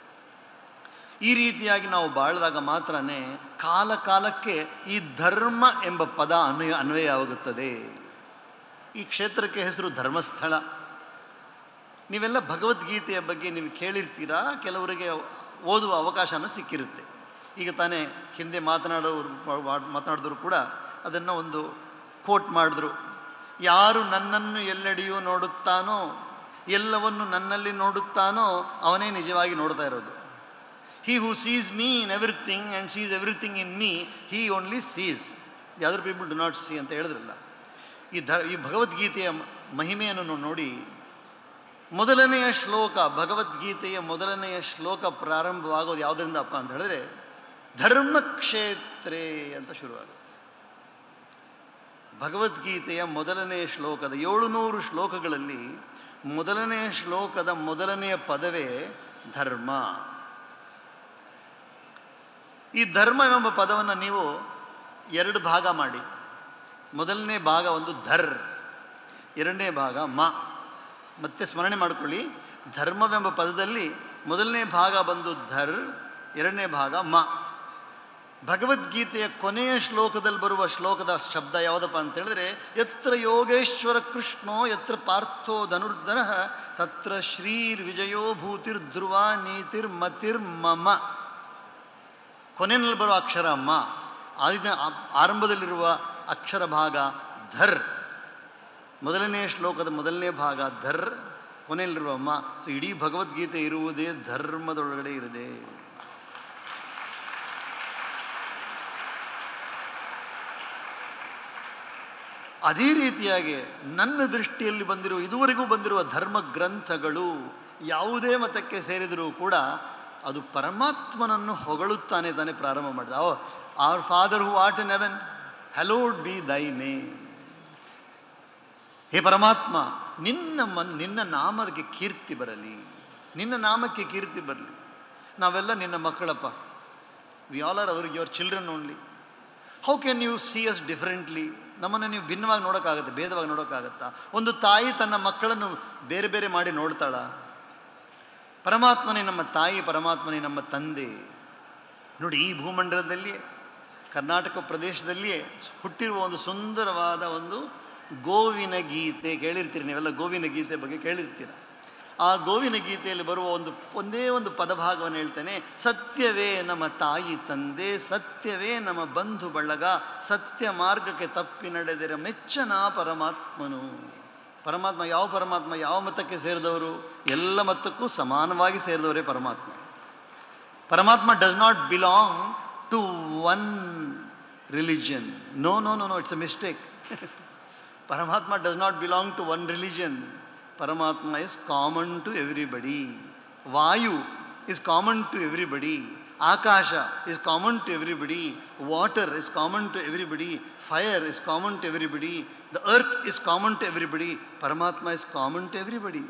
ಈ ರೀತಿಯಾಗಿ ನಾವು ಬಾಳಿದಾಗ ಮಾತ್ರನೇ ಕಾಲ ಕಾಲಕ್ಕೆ ಈ ಧರ್ಮ ಎಂಬ ಪದ ಅನ್ವಯ ಅನ್ವಯವಾಗುತ್ತದೆ ಈ ಕ್ಷೇತ್ರಕ್ಕೆ ಹೆಸರು ಧರ್ಮಸ್ಥಳ ನೀವೆಲ್ಲ ಭಗವದ್ಗೀತೆಯ ಬಗ್ಗೆ ನೀವು ಕೇಳಿರ್ತೀರಾ ಕೆಲವರಿಗೆ ಓದುವ ಅವಕಾಶನೂ ಸಿಕ್ಕಿರುತ್ತೆ ಈಗ ತಾನೇ ಹಿಂದೆ ಮಾತನಾಡೋರು ಮಾತನಾಡಿದ್ರು ಕೂಡ ಅದನ್ನು ಒಂದು ಕೋಟ್ ಮಾಡಿದ್ರು ಯಾರು ನನ್ನನ್ನು ಎಲ್ಲೆಡೆಯೂ ನೋಡುತ್ತಾನೋ ಎಲ್ಲವನ್ನು ನನ್ನಲ್ಲಿ ನೋಡುತ್ತಾನೋ ಅವನೇ ನಿಜವಾಗಿ ನೋಡ್ತಾ ಇರೋದು he who sees me in everything and sees everything in me he only sees the other people do not see ಅಂತ ಹೇಳಿದ್ರಲ್ಲ ಈ ಧ ಈ ಭಗವದ್ಗೀತೆಯ ಮ- ಮಹಿಮೆಯನ್ನು ನಾವು ನೋಡಿ ಮೊದಲನೆಯ ಶ್ಲೋಕ ಭಗವದ್ಗೀತೆಯ ಮೊದಲನೆಯ ಶ್ಲೋಕ ಪ್ರಾರಂಭವಾಗೋದು ಯಾವುದರಿಂದಪ್ಪ ಅಂತ ಹೇಳಿದ್ರೆ ಧರ್ಮಕ್ಷೇತ್ರೇ ಅಂತ ಶುರುವಾಗುತ್ತೆ ಭಗವದ್ಗೀತೆಯ ಮೊದಲನೆಯ ಶ್ಲೋಕದ ಏಳುನೂರು ಶ್ಲೋಕಗಳಲ್ಲಿ ಮೊದಲನೆಯ ಶ್ಲೋಕದ ಮೊದಲನೆಯ ಪದವೇ ಧರ್ಮ ಈ ಧರ್ಮ ಎಂಬ ಪದವನ್ನು ನೀವು ಎರಡು ಭಾಗ ಮಾಡಿ ಮೊದಲನೇ ಭಾಗ ಒಂದು ಧರ್ ಎರಡನೇ ಭಾಗ ಮ ಮತ್ತೆ ಸ್ಮರಣೆ ಮಾಡಿಕೊಳ್ಳಿ ಧರ್ಮವೆಂಬ ಪದದಲ್ಲಿ ಮೊದಲನೇ ಭಾಗ ಬಂದು ಧರ್ ಎರಡನೇ ಭಾಗ ಮ ಭಗವದ್ಗೀತೆಯ ಕೊನೆಯ ಶ್ಲೋಕದಲ್ಲಿ ಬರುವ ಶ್ಲೋಕದ ಶಬ್ದ ಯಾವುದಪ್ಪ ಅಂತ ಹೇಳಿದ್ರೆ ಯತ್ರ ಯೋಗೇಶ್ವರ ಕೃಷ್ಣೋ ಯತ್ರ ಪಾರ್ಥೋ ಧನುರ್ಧರ ತತ್ರ ಶ್ರೀರ್ ವಿಜಯೋ ಭೂತಿರ್ ಧ್ರುವ ನೀತಿರ್ ಮತಿರ್ ಮಮ ಕೊನೆಯಲ್ಲಿ ಬರುವ ಅಕ್ಷರ ಮ ಆದಿನ ಆ- ಆರಂಭದಲ್ಲಿರುವ ಅಕ್ಷರ ಭಾಗ ಧರ್ ಮೊದಲನೇ ಶ್ಲೋಕದ ಮೊದಲನೇ ಭಾಗ ಧರ್ ಕೊನೆಯಲ್ಲಿರುವ ಮ ಸೊ ಇಡೀ ಭಗವದ್ಗೀತೆ ಇರುವುದೇ ಧರ್ಮದೊಳಗಡೆ ಇರದೆ ಅದೇ ರೀತಿಯಾಗಿ ನನ್ನ ದೃಷ್ಟಿಯಲ್ಲಿ ಬಂದಿರುವ ಇದುವರೆಗೂ ಬಂದಿರುವ ಧರ್ಮ ಗ್ರಂಥಗಳು ಯಾವುದೇ ಮತಕ್ಕೆ ಸೇರಿದರೂ ಕೂಡ ಅದು ಪರಮಾತ್ಮನನ್ನು ಹೊಗಳುತ್ತಾನೆ ತಾನೇ ಪ್ರಾರಂಭ ಮಾಡಿದ oh our father who art in heaven hallowed be thy name ಹೇ ಪರಮಾತ್ಮ ನಿನ್ನ ಮನ್ ನಿನ್ನ ನಾಮಕ್ಕೆ ಕೀರ್ತಿ ಬರಲಿ ನಿನ್ನ ನಾಮಕ್ಕೆ ಕೀರ್ತಿ ಬರಲಿ ನಾವೆಲ್ಲ ನಿನ್ನ ಮಕ್ಕಳಪ್ಪ we all are our your children only how can you see us differently ನಮ್ಮನ್ನು ನೀವು ಭಿನ್ನವಾಗಿ ನೋಡೋಕ್ಕಾಗತ್ತೆ ಭೇದವಾಗಿ ನೋಡೋಕ್ಕಾಗತ್ತಾ ಒಂದು ತಾಯಿ ತನ್ನ ಮಕ್ಕಳನ್ನು ಬೇರೆ ಬೇರೆ ಮಾಡಿ ನೋಡ್ತಾಳ ಪರಮಾತ್ಮನೇ ನಮ್ಮ ತಾಯಿ ಪರಮಾತ್ಮನೇ ನಮ್ಮ ತಂದೆ ನೋಡಿ ಈ ಭೂಮಂಡಲದಲ್ಲಿಯೇ ಕರ್ನಾಟಕ ಪ್ರದೇಶದಲ್ಲಿಯೇ ಹುಟ್ಟಿರುವ ಒಂದು ಸುಂದರವಾದ ಒಂದು ಗೋವಿನ ಗೀತೆ ಕೇಳಿರ್ತೀರಿ ನೀವೆಲ್ಲ ಗೋವಿನ ಗೀತೆ ಬಗ್ಗೆ ಕೇಳಿರ್ತೀರ ಆ ಗೋವಿನ ಗೀತೆಯಲ್ಲಿ ಬರುವ ಒಂದು ಒಂದೇ ಒಂದು ಪದಭಾಗವನ್ನು ಹೇಳ್ತೇನೆ ಸತ್ಯವೇ ನಮ್ಮ ತಾಯಿ ತಂದೆ ಸತ್ಯವೇ ನಮ್ಮ ಬಂಧು ಬಳಗ ಸತ್ಯ ಮಾರ್ಗಕ್ಕೆ ತಪ್ಪಿ ನಡೆದಿರ ಮೆಚ್ಚನ ಪರಮಾತ್ಮನು ಪರಮಾತ್ಮ ಯಾವ ಪರಮಾತ್ಮ ಯಾವ ಮತಕ್ಕೆ ಸೇರಿದವರು ಎಲ್ಲ ಮತಕ್ಕೂ ಸಮಾನವಾಗಿ ಸೇರಿದವರೇ Paramatma Paramatma does not belong to one religion no no no no it's a mistake Paramatma does not belong to one religion Paramatma is common to everybody vayu is common to everybody akasha is common to everybody water is common to everybody fire is common to everybody the earth is common to everybody Paramatma is common to everybody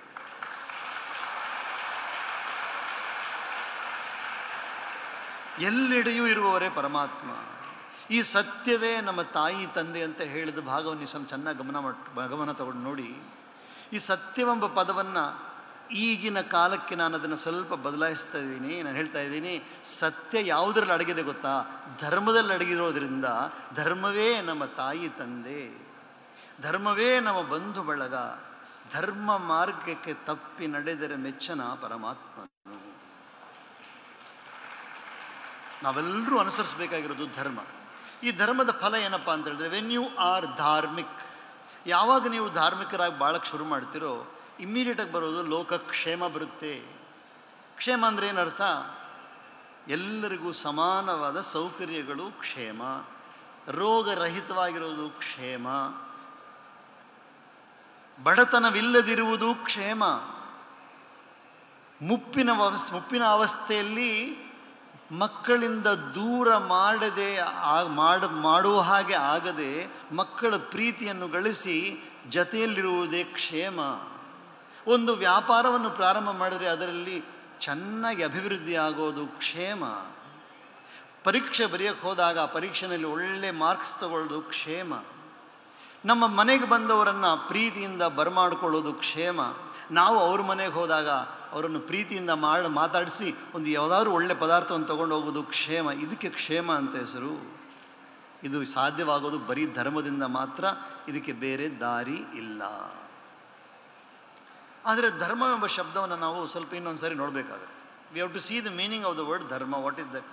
ಎಲ್ಲೆಡೆಯೂ ಇರುವವರೇ ಪರಮಾತ್ಮ ಈ ಸತ್ಯವೇ ನಮ್ಮ ತಾಯಿ ತಂದೆ ಅಂತ ಹೇಳಿದ ಭಾಗವನ್ನು ನೀವು ಸ್ವಲ್ಪ ಚೆನ್ನಾಗಿ ಗಮನ ಮಾಡಿ ಗಮನ ತಗೊಂಡು ನೋಡಿ ಈ ಸತ್ಯವೆಂಬ ಪದವನ್ನು ಈಗಿನ ಕಾಲಕ್ಕೆ ನಾನು ಅದನ್ನು ಸ್ವಲ್ಪ ಬದಲಾಯಿಸ್ತಾ ಇದ್ದೀನಿ ನಾನು ಹೇಳ್ತಾ ಇದ್ದೀನಿ ಸತ್ಯ ಯಾವುದರಲ್ಲಿ ಅಡಗಿದೆ ಗೊತ್ತಾ ಧರ್ಮದಲ್ಲಿ ಅಡಗಿರೋದ್ರಿಂದ ಧರ್ಮವೇ ನಮ್ಮ ತಾಯಿ ತಂದೆ ಧರ್ಮವೇ ನಮ್ಮ ಬಂಧು ಬಳಗ ಧರ್ಮ ಮಾರ್ಗಕ್ಕೆ ತಪ್ಪಿ ನಡೆದರೆ ಮೆಚ್ಚನ ಪರಮಾತ್ಮನು ನಾವೆಲ್ಲರೂ ಅನುಸರಿಸಬೇಕಾಗಿರೋದು ಧರ್ಮ ಈ ಧರ್ಮದ ಫಲ ಏನಪ್ಪ ಅಂತ ಹೇಳಿದ್ರೆ ವೆನ್ ಯು ಆರ್ ಧಾರ್ಮಿಕ್ ಯಾವಾಗ ನೀವು ಧಾರ್ಮಿಕರಾಗಿ ಬಾಳಕ್ಕೆ ಶುರು ಮಾಡ್ತೀರೋ ಇಮ್ಮಿಡಿಯೇಟಾಗಿ ಬರೋದು ಲೋಕಕ್ಷೇಮ ಬರುತ್ತೆ ಕ್ಷೇಮ ಅಂದರೆ ಏನರ್ಥ ಎಲ್ಲರಿಗೂ ಸಮಾನವಾದ ಸೌಕರ್ಯಗಳು ಕ್ಷೇಮ ರೋಗರಹಿತವಾಗಿರೋದು ಕ್ಷೇಮ ಬಡತನವಿಲ್ಲದಿರುವುದು ಕ್ಷೇಮ ಮುಪ್ಪಿನ ಅವಸ್ ಮುಪ್ಪಿನ ಅವಸ್ಥೆಯಲ್ಲಿ ಮಕ್ಕಳಿಂದ ದೂರ ಮಾಡದೆ ಆ- ಮಾಡ ಮಾಡುವ ಹಾಗೆ ಆಗದೆ ಮಕ್ಕಳ ಪ್ರೀತಿಯನ್ನು ಗಳಿಸಿ ಜತೆಯಲ್ಲಿರುವುದೇ ಕ್ಷೇಮ ಒಂದು ವ್ಯಾಪಾರವನ್ನು ಪ್ರಾರಂಭ ಮಾಡಿದರೆ ಅದರಲ್ಲಿ ಚೆನ್ನಾಗಿ ಅಭಿವೃದ್ಧಿ ಆಗೋದು ಕ್ಷೇಮ ಪರೀಕ್ಷೆ ಬರೆಯೋಕ್ಕೆ ಹೋದಾಗ ಆ ಪರೀಕ್ಷೆಯಲ್ಲಿ ಒಳ್ಳೆ ಮಾರ್ಕ್ಸ್ ತಗೊಳ್ಳೋದು ಕ್ಷೇಮ ನಮ್ಮ ಮನೆಗೆ ಬಂದವರನ್ನು ಪ್ರೀತಿಯಿಂದ ಬರಮಾಡ್ಕೊಳ್ಳೋದು ಕ್ಷೇಮ ನಾವು ಅವ್ರ ಮನೆಗೆ ಹೋದಾಗ ಅವರನ್ನು ಪ್ರೀತಿಯಿಂದ ಮಾಡಿ ಮಾತಾಡಿಸಿ ಒಂದು ಯಾವುದಾದ್ರೂ ಒಳ್ಳೆ ಪದಾರ್ಥವನ್ನು ತಗೊಂಡು ಹೋಗೋದು ಕ್ಷೇಮ ಇದಕ್ಕೆ ಕ್ಷೇಮ ಅಂತ ಹೆಸರು ಇದು ಸಾಧ್ಯವಾಗೋದು ಬರೀ ಧರ್ಮದಿಂದ ಮಾತ್ರ ಇದಕ್ಕೆ ಬೇರೆ ದಾರಿ ಇಲ್ಲ ಆದರೆ ಧರ್ಮ ಎಂಬ ಶಬ್ದವನ್ನು ನಾವು ಸ್ವಲ್ಪ ಇನ್ನೊಂದು ಸಾರಿ ನೋಡಬೇಕಾಗತ್ತೆ we have to see the meaning of the word dharma what is that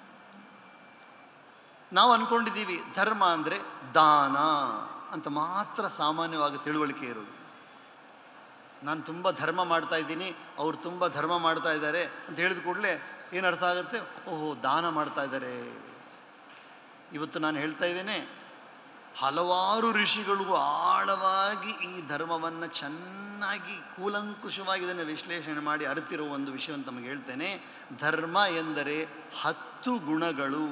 ನಾವು ಅಂದ್ಕೊಂಡಿದ್ದೀವಿ ಧರ್ಮ ಅಂದರೆ ದಾನ ಅಂತ ಮಾತ್ರ ಸಾಮಾನ್ಯವಾಗಿ ತಿಳುವಳಿಕೆ ಇರೋದು ನಾನು ತುಂಬ ಧರ್ಮ ಮಾಡ್ತಾ ಇದ್ದೀನಿ ಅವ್ರು ತುಂಬ ಧರ್ಮ ಮಾಡ್ತಾ ಇದ್ದಾರೆ ಅಂತ ಹೇಳಿದ ಕೂಡಲೇ ಏನು ಅರ್ಥ ಆಗುತ್ತೆ ಓಹೋ ದಾನ ಮಾಡ್ತಾ ಇದ್ದಾರೆ ಇವತ್ತು ನಾನು ಹೇಳ್ತಾ ಇದ್ದೇನೆ ಹಲವಾರು ಋಷಿಗಳು ಆಳವಾಗಿ ಈ ಧರ್ಮವನ್ನು ಚೆನ್ನಾಗಿ ಕೂಲಂಕುಷವಾಗಿ ಇದನ್ನು ವಿಶ್ಲೇಷಣೆ ಮಾಡಿ ಅರಿತಿರೋ ಒಂದು ವಿಷಯವನ್ನು ತಮಗೆ ಹೇಳ್ತೇನೆ ಧರ್ಮ ಎಂದರೆ ಹತ್ತು ಗುಣಗಳು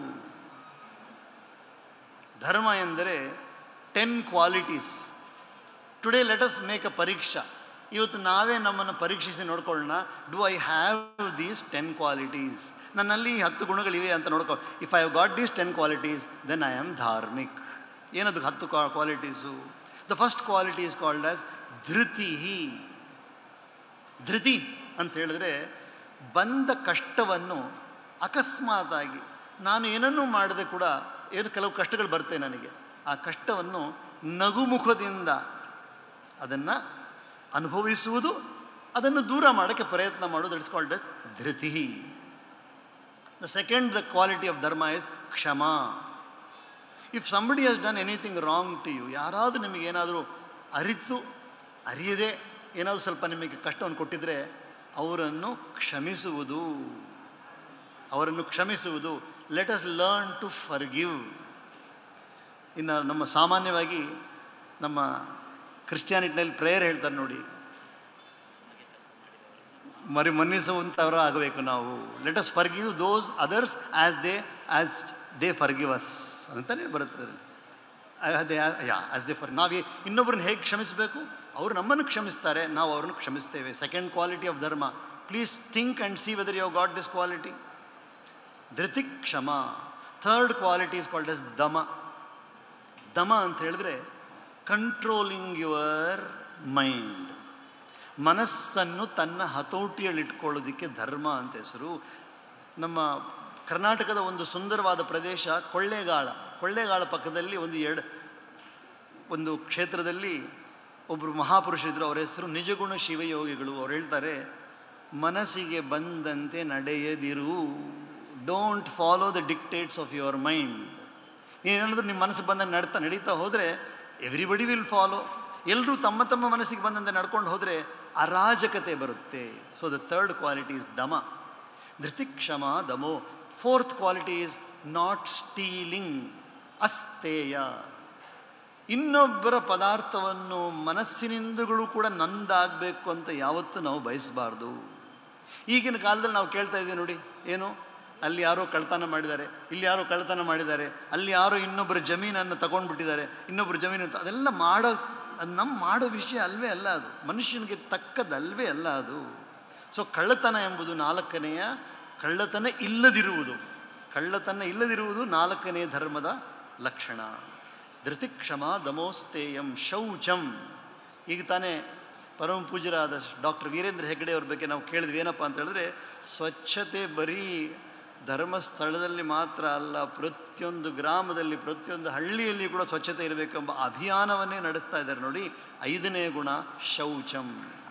ಧರ್ಮ ಎಂದರೆ ten qualities today let us make a pariksha ಇವತ್ತು ನಾವೇ ನಮ್ಮನ್ನು ಪರೀಕ್ಷಿಸಿ ನೋಡ್ಕೊಳ್ಳೋಣ do I have these ten qualities ನನ್ನಲ್ಲಿ ಈ ಹತ್ತು ಗುಣಗಳಿವೆ ಅಂತ ನೋಡ್ಕೊ if I have got these ten qualities then I am dharmik ಏನದು ಹತ್ತು qualities the first quality is called as dhriti dhriti ಅಂತ ಹೇಳಿದ್ರೆ ಬಂದ ಕಷ್ಟವನ್ನು ಅಕಸ್ಮಾತಾಗಿ ನಾನು ಏನನ್ನೂ ಮಾಡದೆ ಕೂಡ ಏನು ಕೆಲವು ಕಷ್ಟಗಳು ಬರ್ತವೆ ನನಗೆ ಆ ಕಷ್ಟವನ್ನು ನಗುಮುಖದಿಂದ ಅದನ್ನು ಅನುಭವಿಸುವುದು ಅದನ್ನು ದೂರ ಮಾಡೋಕ್ಕೆ ಪ್ರಯತ್ನ ಮಾಡೋದು it's called as dhriti the second the quality of dharma is kshama if somebody has done anything wrong to you ಯಾರಾದರೂ ನಿಮಗೆ ಏನಾದರೂ ಅರಿತು ಅರಿಯದೆ ಏನಾದರೂ ಸ್ವಲ್ಪ ನಿಮಗೆ ಕಷ್ಟವನ್ನು ಕೊಟ್ಟಿದ್ರೆ ಅವರನ್ನು ಕ್ಷಮಿಸುವುದು ಅವರನ್ನು ಕ್ಷಮಿಸುವುದು let us learn to forgive ಇನ್ನು ನಮ್ಮ ಸಾಮಾನ್ಯವಾಗಿ ನಮ್ಮ ಕ್ರಿಶ್ಚಿಯಾನಿಟಿನಲ್ಲಿ ಪ್ರೇಯರ್ ಹೇಳ್ತಾರೆ ನೋಡಿ ಮರಿ ಮನ್ನಿಸುವಂಥವ್ರು ಆಗಬೇಕು ನಾವು let us forgive those others as they as they forgive us ಅಂತಲೇ ಬರುತ್ತೆ ಅದರಲ್ಲಿ ಅದೇ ಯಾ ಆಸ್ ದೇ ಫರ್ ನಾವು ಇನ್ನೊಬ್ಬರನ್ನ ಹೇಗೆ ಕ್ಷಮಿಸಬೇಕು ಅವರು ನಮ್ಮನ್ನು ಕ್ಷಮಿಸ್ತಾರೆ ನಾವು ಅವ್ರನ್ನ ಕ್ಷಮಿಸ್ತೇವೆ second quality of dharma please think and see whether you got this quality dhriti kshama third quality is called as dama dama ಅಂತ ಹೇಳಿದ್ರೆ ಕಂಟ್ರೋಲಿಂಗ್ ಯುವರ್ ಮೈಂಡ್ ಮನಸ್ಸನ್ನು ತನ್ನ ಹತೋಟಿಯಲ್ಲಿಟ್ಕೊಳ್ಳೋದಕ್ಕೆ ಧರ್ಮ ಅಂತ ಹೆಸರು ನಮ್ಮ ಕರ್ನಾಟಕದ ಒಂದು ಸುಂದರವಾದ ಪ್ರದೇಶ ಕೊಳ್ಳೇಗಾಳ ಕೊಳ್ಳೇಗಾಳ ಪಕ್ಕದಲ್ಲಿ ಒಂದು ಎರಡು ಒಂದು ಕ್ಷೇತ್ರದಲ್ಲಿ ಒಬ್ಬರು ಮಹಾಪುರುಷರಿದ್ದರು ಅವರ ಹೆಸರು ನಿಜಗುಣ ಶಿವಯೋಗಿಗಳು ಅವ್ರು ಹೇಳ್ತಾರೆ ಮನಸ್ಸಿಗೆ ಬಂದಂತೆ ನಡೆಯದಿರು don't follow the dictates of your mind ನೀನೇನಾದರೂ ನಿಮ್ಮ ಮನಸ್ಸು ಬಂದ ನಡ್ತಾ ನಡೀತಾ ಹೋದರೆ ಎವ್ರಿಬಡಿ ವಿಲ್ ಫಾಲೋ ಎಲ್ಲರೂ ತಮ್ಮ ತಮ್ಮ ಮನಸ್ಸಿಗೆ ಬಂದಂತೆ ನಡ್ಕೊಂಡು ಹೋದರೆ ಅರಾಜಕತೆ ಬರುತ್ತೆ so the third quality is dama ಧೃತಿಕ್ಷಮ ದಮೋ fourth quality is not stealing asteya ಇನ್ನೊಬ್ಬರ ಪದಾರ್ಥವನ್ನು ಮನಸ್ಸಿನಿಂದಗಳು ಕೂಡ ನಂದಾಗಬೇಕು ಅಂತ ಯಾವತ್ತೂ ನಾವು ಬಯಸಬಾರ್ದು ಈಗಿನ ಕಾಲದಲ್ಲಿ ನಾವು ಕೇಳ್ತಾ ಇದ್ದೀವಿ ನೋಡಿ ಏನು ಅಲ್ಲಿ ಯಾರೋ ಕಳ್ತನ ಮಾಡಿದ್ದಾರೆ ಇಲ್ಲಿ ಯಾರೋ ಕಳ್ತನ ಮಾಡಿದ್ದಾರೆ ಅಲ್ಲಿ ಯಾರೋ ಇನ್ನೊಬ್ಬರ ಜಮೀನನ್ನು ತಗೊಂಡ್ಬಿಟ್ಟಿದ್ದಾರೆ ಇನ್ನೊಬ್ಬರ ಜಮೀನು ತ- ಅದೆಲ್ಲ ಮಾಡೋ ಅದು ನಮ್ಮ ಮಾಡೋ ವಿಷಯ ಅಲ್ವೇ ಅಲ್ಲ ಅದು ಮನುಷ್ಯನಿಗೆ ತಕ್ಕದಲ್ವೇ ಅಲ್ಲ ಅದು ಸೊ ಕಳ್ಳತನ ಎಂಬುದು ನಾಲ್ಕನೆಯ ಕಳ್ಳತನ ಇಲ್ಲದಿರುವುದು ಕಳ್ಳತನ ಇಲ್ಲದಿರುವುದು ನಾಲ್ಕನೇ ಧರ್ಮದ ಲಕ್ಷಣ ಧೃತಿಕ್ಷಮ ದಮೋಸ್ತೇಯಂ ಶೌಚಂ ಈಗ ತಾನೇ ಪರಮ ಪೂಜ್ಯರಾದ ಡಾಕ್ಟರ್ ವೀರೇಂದ್ರ ಹೆಗ್ಗಡೆ ಅವ್ರ ಬಗ್ಗೆ ನಾವು ಕೇಳಿದ್ವಿ ಏನಪ್ಪ ಅಂತ ಹೇಳಿದ್ರೆ ಸ್ವಚ್ಛತೆ ಬರೀ ಧರ್ಮಸ್ಥಳದಲ್ಲಿ ಮಾತ್ರ ಅಲ್ಲ ಪ್ರತಿಯೊಂದು ಗ್ರಾಮದಲ್ಲಿ ಪ್ರತಿಯೊಂದು ಹಳ್ಳಿಯಲ್ಲಿ ಕೂಡ ಸ್ವಚ್ಛತೆ ಇರಬೇಕೆಂಬ ಅಭಿಯಾನವನ್ನೇ ನಡೆಸ್ತಾ ಇದ್ದಾರೆ ನೋಡಿ ಐದನೇ ಗುಣ ಶೌಚಂ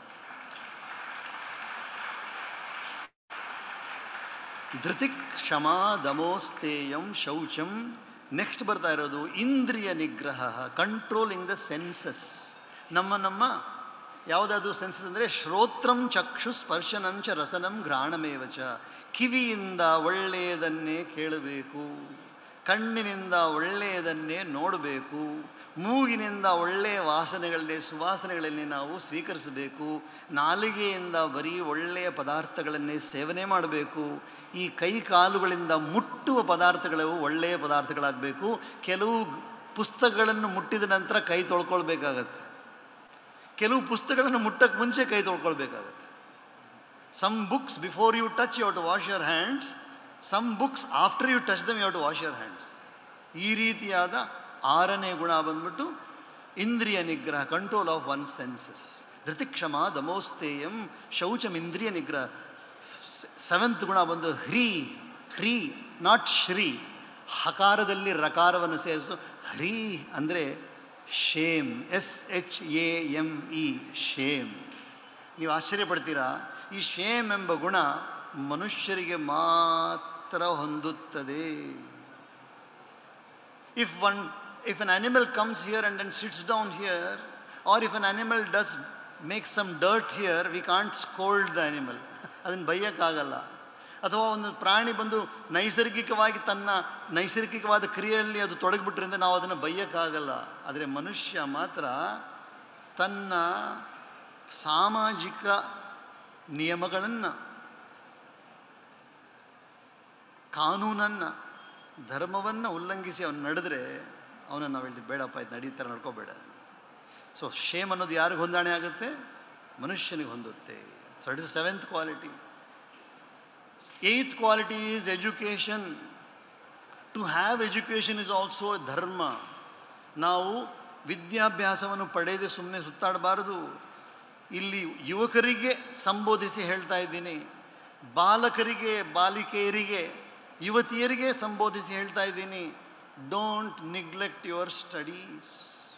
ಧೃತಿ ಕ್ಷಮಾ ದಮೋಸ್ತೇಯಂ ಶೌಚಂ ನೆಕ್ಸ್ಟ್ ಬರ್ತಾ ಇರೋದು ಇಂದ್ರಿಯ ನಿಗ್ರಹ ಕಂಟ್ರೋಲಿಂಗ್ ದ ಸೆನ್ಸಸ್ ನಮ್ಮ ನಮ್ಮ ಯಾವುದಾದ್ರು ಸೆನ್ಸಸ್ ಅಂದರೆ ಶ್ರೋತ್ರಂ ಚಕ್ಷು ಸ್ಪರ್ಶನಂ ಚ ರಸನಂ ಘ್ರಾಣಮೇವ ಚ ಕಿವಿಯಿಂದ ಒಳ್ಳೆಯದನ್ನೇ ಕೇಳಬೇಕು ಕಣ್ಣಿನಿಂದ ಒಳ್ಳೆಯದನ್ನೇ ನೋಡಬೇಕು ಮೂಗಿನಿಂದ ಒಳ್ಳೆಯ ವಾಸನೆಗಳನ್ನೇ ಸುವಾಸನೆಗಳನ್ನೇ ನಾವು ಸ್ವೀಕರಿಸಬೇಕು ನಾಲಿಗೆಯಿಂದ ಬರೀ ಒಳ್ಳೆಯ ಪದಾರ್ಥಗಳನ್ನೇ ಸೇವನೆ ಮಾಡಬೇಕು ಈ ಕೈ ಕಾಲುಗಳಿಂದ ಮುಟ್ಟುವ ಪದಾರ್ಥಗಳು ಒಳ್ಳೆಯ ಪದಾರ್ಥಗಳಾಗಬೇಕು ಕೆಲವು ಗ್- ಪುಸ್ತಕಗಳನ್ನು ಮುಟ್ಟಿದ ನಂತರ ಕೈ ತೊಳ್ಕೊಳ್ಬೇಕಾಗತ್ತೆ ಕೆಲವು ಪುಸ್ತಕಗಳನ್ನು ಮುಟ್ಟಕ್ಕೆ ಮುಂಚೆ ಕೈ ತೊಳ್ಕೊಳ್ಬೇಕಾಗತ್ತೆ some books before you touch you to wash your hands some books after you touch them you to wash your hands ಈ ರೀತಿಯಾದ ಆರನೇ ಗುಣ ಬಂದ್ಬಿಟ್ಟು ಇಂದ್ರಿಯ ನಿಗ್ರಹ ಕಂಟ್ರೋಲ್ ಆಫ್ ಒನ್ ಸೆನ್ಸಸ್ ಧೃತಿಕ್ಷಮ ದಮೋಸ್ತೇಯಂ ಶೌಚಂ ಇಂದ್ರಿಯ ನಿಗ್ರಹ ಸೆವೆಂತ್ ಗುಣ ಬಂದು ಹ್ರೀ ಹ್ರೀ ನಾಟ್ ಶ್ರೀ ಹಕಾರದಲ್ಲಿ ರಕಾರವನ್ನು ಸೇರಿಸು ಹ್ರೀ ಅಂದರೆ shame S H A M E shame ನೀವು ಆಶ್ಚರ್ಯಪಡ್ತೀರಾ ಈ ಶೇಮ್ ಎಂಬ ಗುಣ ಮನುಷ್ಯರಿಗೆ ಮಾತ್ರ ಹೊಂದುತ್ತದೆ if one if an animal comes here and then sits down here or if an animal does make some dirt here we can't scold the animal ಅದನ್ನು ಬೈಯೋಕ್ಕಾಗಲ್ಲ ಅಥವಾ ಒಂದು ಪ್ರಾಣಿ ಬಂದು ನೈಸರ್ಗಿಕವಾಗಿ ತನ್ನ ನೈಸರ್ಗಿಕವಾದ ಕ್ರಿಯೆಯಲ್ಲಿ ಅದು ತೊಡಗಿಬಿಟ್ರಿಂದ ನಾವು ಅದನ್ನು ಬೈಯೋಕ್ಕಾಗಲ್ಲ ಆದರೆ ಮನುಷ್ಯ ಮಾತ್ರ ತನ್ನ ಸಾಮಾಜಿಕ ನಿಯಮಗಳನ್ನು ಕಾನೂನನ್ನು ಧರ್ಮವನ್ನು ಉಲ್ಲಂಘಿಸಿ ಅವನು ನಡೆದ್ರೆ ಅವನನ್ನು ನಾವು ಹೇಳಿದ್ವಿ ಬೇಡಪ್ಪ ಇದು ನಡೀತಾರ ನಡ್ಕೋಬೇಡ ಸೊ ಶೇಮ್ ಅನ್ನೋದು ಯಾರಿಗೆ ಹೊಂದಾಣೆ ಆಗುತ್ತೆ ಮನುಷ್ಯನಿಗೆ ಹೊಂದುತ್ತೆ so it is seventh quality eighth quality is education to have education is also dharma ನಾವು ವಿದ್ಯಾಭ್ಯಾಸವನ್ನು ಪಡೆಯದೆ ಸುಮ್ಮನೆ ಸುತ್ತಾಡಬಾರದು ಇಲ್ಲಿ ಯುವಕರಿಗೆ ಸಂಬೋಧಿಸಿ ಹೇಳ್ತಾ ಇದ್ದೀನಿ ಬಾಲಕರಿಗೆ ಬಾಲಿಕೆಯರಿಗೆ ಯುವತಿಯರಿಗೆ ಸಂಬೋಧಿಸಿ ಹೇಳ್ತಾ ಇದ್ದೀನಿ don't neglect your studies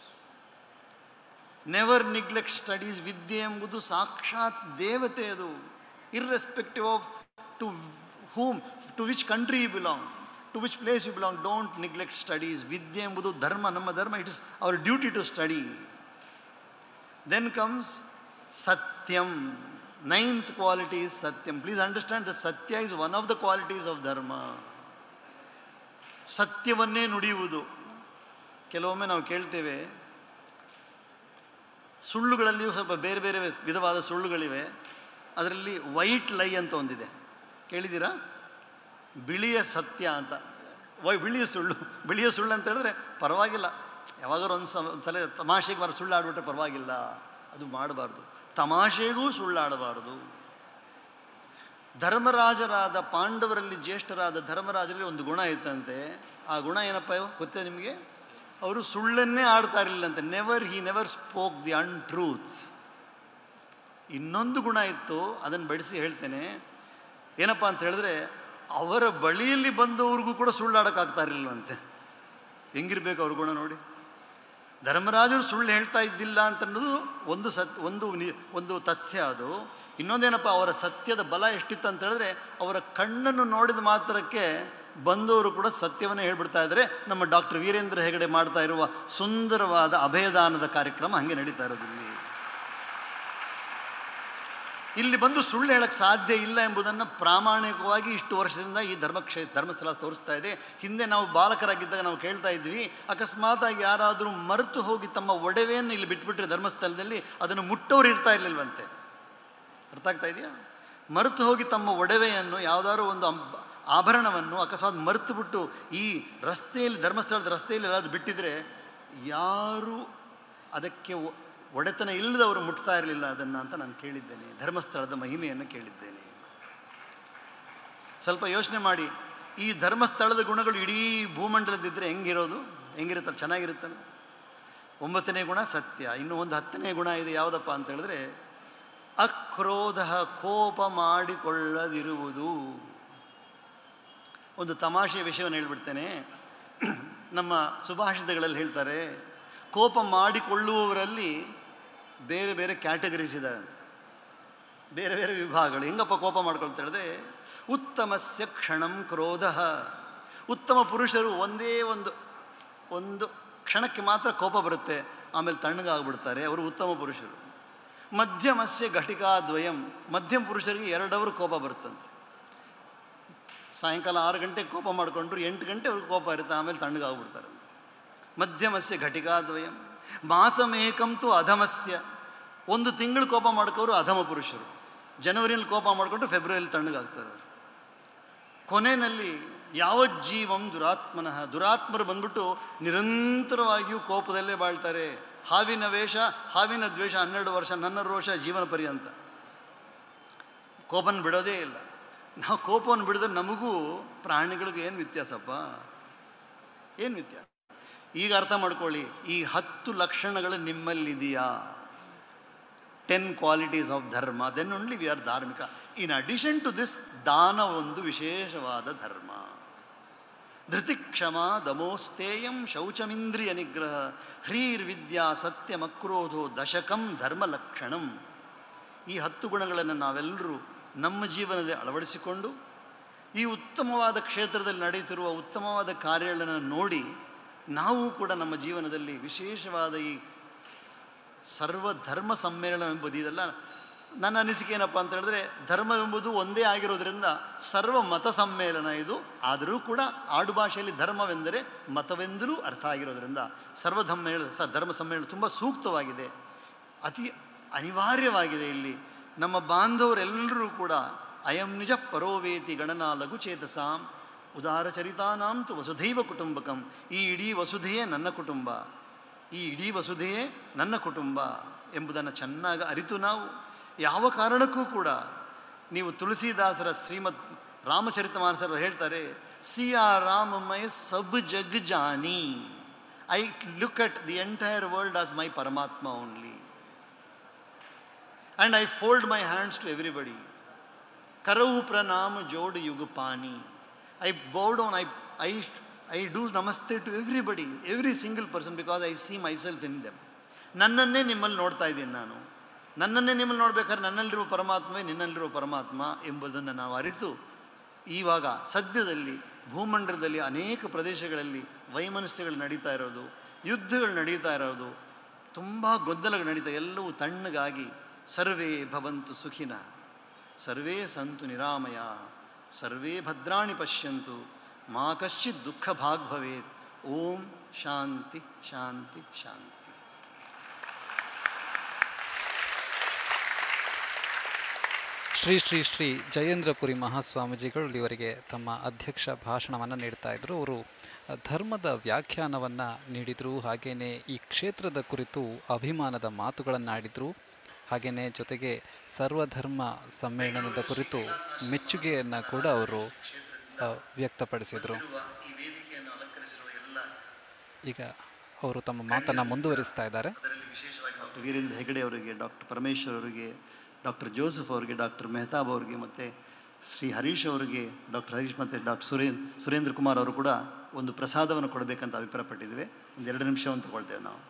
never neglect studies ವಿದ್ಯೆ ಎಂಬುದು ಸಾಕ್ಷಾತ್ ದೇವತೆ ಅದು irrespective of to whom to which country you belong to which place you belong don't neglect studies ವಿದ್ಯೆ ಎಂಬುದು ಧರ್ಮ ನಮ್ಮ ಧರ್ಮ it is our duty to study then comes satyam ninth quality is satyam please understand that satya is one of the qualities of dharma ಸತ್ಯವನ್ನೇ ನುಡಿಯುವುದು ಕೆಲವೊಮ್ಮೆ ನಾವು ಕೇಳ್ತೇವೆ ಸುಳ್ಳುಗಳಲ್ಲಿಯೂ ಸ್ವಲ್ಪ ಬೇರೆ ಬೇರೆ ವಿಧವಾದ ಸುಳ್ಳುಗಳಿವೆ ಅದರಲ್ಲಿ ವೈಟ್ ಲೈ ಅಂತ ಒಂದಿದೆ ಕೇಳಿದ್ದೀರಾ ಬಿಳಿಯ ಸತ್ಯ ಅಂತ ವೈ ಬಿಳಿಯ ಸುಳ್ಳು ಬಿಳಿಯ ಸುಳ್ಳು ಅಂತ ಹೇಳಿದ್ರೆ ಪರವಾಗಿಲ್ಲ ಯಾವಾಗಾರು ಒಂದು ಸಲ ಒಂದು ಸಲ ತಮಾಷೆಗೆ ಬರೋ ಸುಳ್ಳು ಆಡ್ಬಿಟ್ರೆ ಪರವಾಗಿಲ್ಲ ಅದು ಮಾಡಬಾರ್ದು ತಮಾಷೆಗೂ ಸುಳ್ಳಾಡಬಾರದು ಧರ್ಮರಾಜರಾದ ಪಾಂಡವರಲ್ಲಿ ಜ್ಯೇಷ್ಠರಾದ ಧರ್ಮರಾಜರಲ್ಲಿ ಒಂದು ಗುಣ ಇತ್ತಂತೆ ಆ ಗುಣ ಏನಪ್ಪ ಇವು? ಗೊತ್ತೇ ನಿಮಗೆ ಅವರು ಸುಳ್ಳನ್ನೇ ಆಡ್ತಾ ಇರಲಿಲ್ಲಂತೆ never he never spoke the untruth ಇನ್ನೊಂದು ಗುಣ ಇತ್ತು ಅದನ್ನು ಬಡಿಸಿ ಹೇಳ್ತೇನೆ ಏನಪ್ಪ ಅಂತ ಹೇಳಿದ್ರೆ ಅವರ ಬಳಿಯಲ್ಲಿ ಬಂದವ್ರಿಗೂ ಕೂಡ ಸುಳ್ಳಾಡೋಕ್ಕಾಗ್ತಾ ಇರಲಿಲ್ವಂತೆ ಹೆಂಗಿರ್ಬೇಕು ಅವ್ರ ಗುಣ ನೋಡಿ ಧರ್ಮರಾಜರು ಸುಳ್ಳು ಹೇಳ್ತಾ ಇದ್ದಿಲ್ಲ ಅಂತ ಅನ್ನೋದು ಒಂದು ಸತ್ ಒಂದು ನಿ- ಒಂದು ತಥ್ಯ ಅದು ಇನ್ನೊಂದೇನಪ್ಪ ಅವರ ಸತ್ಯದ ಬಲ ಎಷ್ಟಿತ್ತು ಅಂತ ಹೇಳಿದ್ರೆ ಅವರ ಕಣ್ಣನ್ನು ನೋಡಿದ ಮಾತ್ರಕ್ಕೆ ಬಂದವರು ಕೂಡ ಸತ್ಯವನ್ನೇ ಹೇಳ್ಬಿಡ್ತಾ ಇದ್ದಾರೆ ನಮ್ಮ ಡಾಕ್ಟರ್ ವೀರೇಂದ್ರ ಹೆಗಡೆ ಮಾಡ್ತಾ ಇರುವ ಸುಂದರವಾದ ಅಭಯದಾನದ ಕಾರ್ಯಕ್ರಮ ಹಾಗೆ ನಡೀತಾ ಇರೋದು ಇಲ್ಲಿ ಇಲ್ಲಿ ಬಂದು ಸುಳ್ಳು ಹೇಳಕ್ಕೆ ಸಾಧ್ಯ ಇಲ್ಲ ಎಂಬುದನ್ನು ಪ್ರಾಮಾಣಿಕವಾಗಿ ಇಷ್ಟು ವರ್ಷದಿಂದ ಈ ಧರ್ಮಕ್ಷೇ ಧರ್ಮಸ್ಥಳ ತೋರಿಸ್ತಾ ಇದೆ ಹಿಂದೆ ನಾವು ಬಾಲಕರಾಗಿದ್ದಾಗ ನಾವು ಕೇಳ್ತಾ ಇದ್ವಿ ಅಕಸ್ಮಾತಾಗಿ ಯಾರಾದರೂ ಮರೆತು ಹೋಗಿ ತಮ್ಮ ಒಡವೆಯನ್ನು ಇಲ್ಲಿ ಬಿಟ್ಬಿಟ್ರೆ ಧರ್ಮಸ್ಥಳದಲ್ಲಿ ಅದನ್ನು ಮುಟ್ಟೋರು ಇರ್ತಾ ಇರಲಿಲ್ವಂತೆ ಅರ್ಥ ಆಗ್ತಾ ಇದೆಯಾ ಮರೆತು ಹೋಗಿ ತಮ್ಮ ಒಡವೆಯನ್ನು ಯಾವುದಾದ್ರು ಒಂದು ಅಂಬ- ಆಭರಣವನ್ನು ಅಕಸ್ಮಾತ್ ಮರೆತು ಬಿಟ್ಟು ಈ ರಸ್ತೆಯಲ್ಲಿ ಧರ್ಮಸ್ಥಳದ ರಸ್ತೆಯಲ್ಲಿ ಎಲ್ಲಾದರೂ ಬಿಟ್ಟಿದ್ರೆ ಯಾರು ಅದಕ್ಕೆ ಒ- ಒಡೆತನ ಇಲ್ಲದವರು ಮುಟ್ತಾ ಇರಲಿಲ್ಲ ಅದನ್ನು ಅಂತ ನಾನು ಕೇಳಿದ್ದೇನೆ ಧರ್ಮಸ್ಥಳದ ಮಹಿಮೆಯನ್ನು ಕೇಳಿದ್ದೇನೆ ಸ್ವಲ್ಪ ಯೋಚನೆ ಮಾಡಿ ಈ ಧರ್ಮಸ್ಥಳದ ಗುಣಗಳು ಇಡೀ ಭೂಮಂಡಲದಿದ್ದರೆ ಹೆಂಗಿರೋದು ಹೆಂಗಿರುತ್ತಲ್ಲ ಚೆನ್ನಾಗಿರುತ್ತಲ್ಲ ಒಂಬತ್ತನೇ ಗುಣ ಸತ್ಯ ಇನ್ನು ಒಂದು ಹತ್ತನೇ ಗುಣ ಇದೆ ಯಾವುದಪ್ಪ ಅಂತ ಹೇಳಿದ್ರೆ ಅಕ್ರೋಧ ಕೋಪ ಮಾಡಿಕೊಳ್ಳದಿರುವುದು ಒಂದು ತಮಾಷೆಯ ವಿಷಯವನ್ನು ಹೇಳ್ಬಿಡ್ತೇನೆ ನಮ್ಮ ಸುಭಾಷಿತಗಳಲ್ಲಿ ಹೇಳ್ತಾರೆ ಕೋಪ ಮಾಡಿಕೊಳ್ಳುವವರಲ್ಲಿ ಬೇರೆ ಬೇರೆ ಕ್ಯಾಟಗರೀಸ್ ಇದೆ ಬೇರೆ ಬೇರೆ ವಿಭಾಗಗಳು ಹೆಂಗಪ್ಪ ಕೋಪ ಮಾಡ್ಕೊಳ್ತಾ ಹೇಳಿದ್ರೆ ಉತ್ತಮಸ್ಯ ಕ್ಷಣಂ ಕ್ರೋಧ ಉತ್ತಮ ಪುರುಷರು ಒಂದೇ ಒಂದು ಒಂದು ಕ್ಷಣಕ್ಕೆ ಮಾತ್ರ ಕೋಪ ಬರುತ್ತೆ ಆಮೇಲೆ ತಣ್ಣಗಾಗ್ಬಿಡ್ತಾರೆ ಅವರು ಉತ್ತಮ ಪುರುಷರು ಮಧ್ಯಮಸ್ಯ ಘಟಿಕಾದ್ವಯಂ ಮಧ್ಯಮ ಪುರುಷರಿಗೆ ಎರಡವರು ಕೋಪ ಬರುತ್ತಂತೆ ಸಾಯಂಕಾಲ ಆರು ಗಂಟೆಗೆ ಕೋಪ ಮಾಡಿಕೊಂಡ್ರು ಎಂಟು ಗಂಟೆ ಅವ್ರಿಗೆ ಕೋಪ ಇರುತ್ತೆ ಆಮೇಲೆ ತಣ್ಣಗಾಗ್ಬಿಡ್ತಾರೆ ಮಧ್ಯಮಸ್ಯ ಘಟಿಕಾದ್ವಯಂ ಮಾಸಮೇಕಂತೂ ಅಧಮಸ್ಯ ಒಂದು ತಿಂಗಳು ಕೋಪ ಮಾಡ್ಕೋರು ಅಧಮ ಪುರುಷರು ಜನವರಿಯಲ್ಲಿ ಕೋಪ ಮಾಡಿಕೊಂಡ್ರು ಫೆಬ್ರವರಿಯಲ್ಲಿ ತಣ್ಣಗಾಗ್ತಾರೆ ಅವರು ಕೊನೆಯಲ್ಲಿ ಯಾವ ಜೀವಂ ದುರಾತ್ಮನಃ ದುರಾತ್ಮರು ಬಂದ್ಬಿಟ್ಟು ನಿರಂತರವಾಗಿಯೂ ಕೋಪದಲ್ಲೇ ಬಾಳ್ತಾರೆ ಹಾವಿನ ವೇಷ ಹಾವಿನ ದ್ವೇಷ ಹನ್ನೆರಡು ವರ್ಷ ನನ್ನ ರೋಷ ಜೀವನ ಪರ್ಯಂತ ಕೋಪನ ಬಿಡೋದೇ ಇಲ್ಲ ನಾವು ಕೋಪವನ್ನು ಬಿಡಿದ್ರೆ ನಮಗೂ ಪ್ರಾಣಿಗಳಿಗೂ ಏನು ವ್ಯತ್ಯಾಸಪ್ಪ ಏನು ವ್ಯತ್ಯಾಸ ಈಗ ಅರ್ಥ ಮಾಡ್ಕೊಳ್ಳಿ ಈ ಹತ್ತು ಲಕ್ಷಣಗಳು ನಿಮ್ಮಲ್ಲಿದೆಯಾ ten qualities of dharma then only we are dharmika in addition to this ದಾನ ಒಂದು ವಿಶೇಷವಾದ ಧರ್ಮ ಧೃತಿಕ್ಷಮ ದಮೋಸ್ತೇಯಂ ಶೌಚಮಿಂದ್ರಿಯ ನಿಗ್ರಹ ಹ್ರೀರ್ವಿದ್ಯಾ ಸತ್ಯಮಕ್ರೋಧೋ ದಶಕಂ ಧರ್ಮಲಕ್ಷಣಂ ಈ ಹತ್ತು ಗುಣಗಳನ್ನು ನಾವೆಲ್ಲರೂ ನಮ್ಮ ಜೀವನದಲ್ಲಿ ಅಳವಡಿಸಿಕೊಂಡು ಈ ಉತ್ತಮವಾದ ಕ್ಷೇತ್ರದಲ್ಲಿ ನಡೆಯುತ್ತಿರುವ ಉತ್ತಮವಾದ ಕಾರ್ಯಗಳನ್ನು ನೋಡಿ ನಾವು ಕೂಡ ನಮ್ಮ ಜೀವನದಲ್ಲಿ ವಿಶೇಷವಾದ ಈ ಸರ್ವ ಧರ್ಮ ಸಮ್ಮೇಳನ ಎಂಬುದು ಇದೆಲ್ಲ ನನ್ನ ಅನಿಸಿಕೆ ಏನಪ್ಪ ಅಂತ ಹೇಳಿದ್ರೆ ಧರ್ಮವೆಂಬುದು ಒಂದೇ ಆಗಿರೋದ್ರಿಂದ ಸರ್ವ ಮತ ಸಮ್ಮೇಳನ ಇದು ಆದರೂ ಕೂಡ ಆಡುಭಾಷೆಯಲ್ಲಿ ಧರ್ಮವೆಂದರೆ ಮತವೆಂದಲೂ ಅರ್ಥ ಆಗಿರೋದ್ರಿಂದ ಸರ್ವಧಮ್ಮೇಳ ಸ ಧರ್ಮ ಸಮ್ಮೇಳನ ತುಂಬ ಸೂಕ್ತವಾಗಿದೆ ಅತಿ ಅನಿವಾರ್ಯವಾಗಿದೆ ಇಲ್ಲಿ ನಮ್ಮ ಬಾಂಧವರೆಲ್ಲರೂ ಕೂಡ ಅಯಂ ನಿಜ ಪರೋವೇತಿ ಗಣನಾ ಲಘು ಚೇತಸಾಂ ಉದಾರ ಚರಿತಾನಾಂ ತು ವಸುಧೈವ ಕುಟುಂಬಕಂ ಈ ಇಡೀ ವಸುಧೆಯೇ ನನ್ನ ಕುಟುಂಬ ಈ ಇಡೀ ವಸುಧೆಯೇ ನನ್ನ ಕುಟುಂಬ ಎಂಬುದನ್ನು ಚೆನ್ನಾಗಿ ಅರಿತು ನಾವು ಯಾವ ಕಾರಣಕ್ಕೂ ಕೂಡ ನೀವು ತುಳಸಿದಾಸರ ಶ್ರೀಮದ್ ರಾಮಚರಿತಮಾನಸರು ಹೇಳ್ತಾರೆ ಸಿ ಆರ್ ರಾಮ ಮೈ ಸಬ್ ಜಗ್ ಜಾನಿ I look at the entire world as my Paramatma only and I fold my hands to everybody ಕರವು ಪ್ರಣಾಮ ಜೋಡ್ ಯುಗ ಪಾನಿ I bowed on I I I do namaste to everybody every single person because I see myself in them ನನ್ನನ್ನೇ ನಿಮ್ಮಲ್ಲಿ ನೋಡ್ತಾ ಇದ್ದೀನಿ ನಾನು ನನ್ನನ್ನೇ ನಿಮ್ಮಲ್ಲಿ ನೋಡ್ಬೇಕಾದ್ರೆ ನನ್ನಲ್ಲಿರುವ ಪರಮಾತ್ಮವೇ ನಿನ್ನಲ್ಲಿರುವ ಪರಮಾತ್ಮ ಎಂಬುದನ್ನು ನಾವು ಅರಿತು ಇವಾಗ ಸದ್ಯದಲ್ಲಿ ಭೂಮಂಡಲದಲ್ಲಿ ಅನೇಕ ಪ್ರದೇಶಗಳಲ್ಲಿ ವೈಮನಸ್ಯಗಳು ನಡೀತಾ ಇರೋದು ಯುದ್ಧಗಳು ನಡೀತಾ ಇರೋದು ತುಂಬ ಗೊಂದಲಗಳು ನಡೀತಾ ಎಲ್ಲವೂ ತಣ್ಣಗಾಗಿ ಸರ್ವೇ ಭವಂತು ಸುಖಿನ ಸರ್ವೇ ಸಂತು ನಿರಾಮಯ ಸರ್ವೇ ಭದ್ರಾಣಿ ಪಶ್ಯಂತು ಮಾ ಕಶ್ಚಿತ್ ದುಃಖ ಭಾಗ್ ಭವೇತ್ ಓಂ ಶಾಂತಿ ಶಾಂತಿ ಶಾಂತಿ ಶ್ರೀ ಶ್ರೀ ಶ್ರೀ ಜಯೇಂದ್ರಪುರಿ ಮಹಾಸ್ವಾಮೀಜಿಗಳು ಇವರಿಗೆ ತಮ್ಮ ಅಧ್ಯಕ್ಷ ಭಾಷಣವನ್ನು ನೀಡ್ತಾ ಇದ್ರು ಅವರು ಧರ್ಮದ ವ್ಯಾಖ್ಯಾನವನ್ನು ನೀಡಿದರು ಹಾಗೆಯೇ ಈ ಕ್ಷೇತ್ರದ ಕುರಿತು ಅಭಿಮಾನದ ಮಾತುಗಳನ್ನಾಡಿದರು ಹಾಗೆಯೇ ಜೊತೆಗೆ ಸರ್ವಧರ್ಮ ಸಮ್ಮೇಳನದ ಕುರಿತು ಮೆಚ್ಚುಗೆಯನ್ನು ಕೂಡ ಅವರು ಆ, ವ್ಯಕ್ತಪಡಿಸಿದರು ಈ ವೇದಿಕೆಯನ್ನು ಅಲಂಕರಿಸಿರುವ ಎಲ್ಲ ಈಗ ಅವರು ತಮ್ಮ ಮಾತನ್ನು ಮುಂದುವರಿಸ್ತಾ ಇದ್ದಾರೆ ಅದರಲ್ಲಿ ವಿಶೇಷವಾಗಿ ಡಾಕ್ಟರ್ ವೀರೇಂದ್ರ ಹೆಗಡೆ ಅವರಿಗೆ ಡಾಕ್ಟರ್ ಪರಮೇಶ್ವರ್ ಅವರಿಗೆ ಡಾಕ್ಟರ್ ಜೋಸೆಫ್ ಅವರಿಗೆ ಡಾಕ್ಟರ್ ಮೆಹತಾಬ್ ಅವರಿಗೆ ಮತ್ತು ಶ್ರೀ ಹರೀಶ್ ಅವರಿಗೆ ಡಾಕ್ಟರ್ ಹರೀಶ್ ಮತ್ತು ಡಾಕ್ಟರ್ ಸುರೇಂದ್ರ ಸುರೇಂದ್ರ ಕುಮಾರ್ ಅವರು ಕೂಡ ಒಂದು ಪ್ರಸಾದವನ್ನು ಕೊಡಬೇಕಂತ ಅಭಿಪ್ರಾಯಪಟ್ಟಿದ್ದೇವೆ ಒಂದು ಎರಡು ನಿಮಿಷವನ್ನು ತಗೊಳ್ತೇವೆ ನಾವು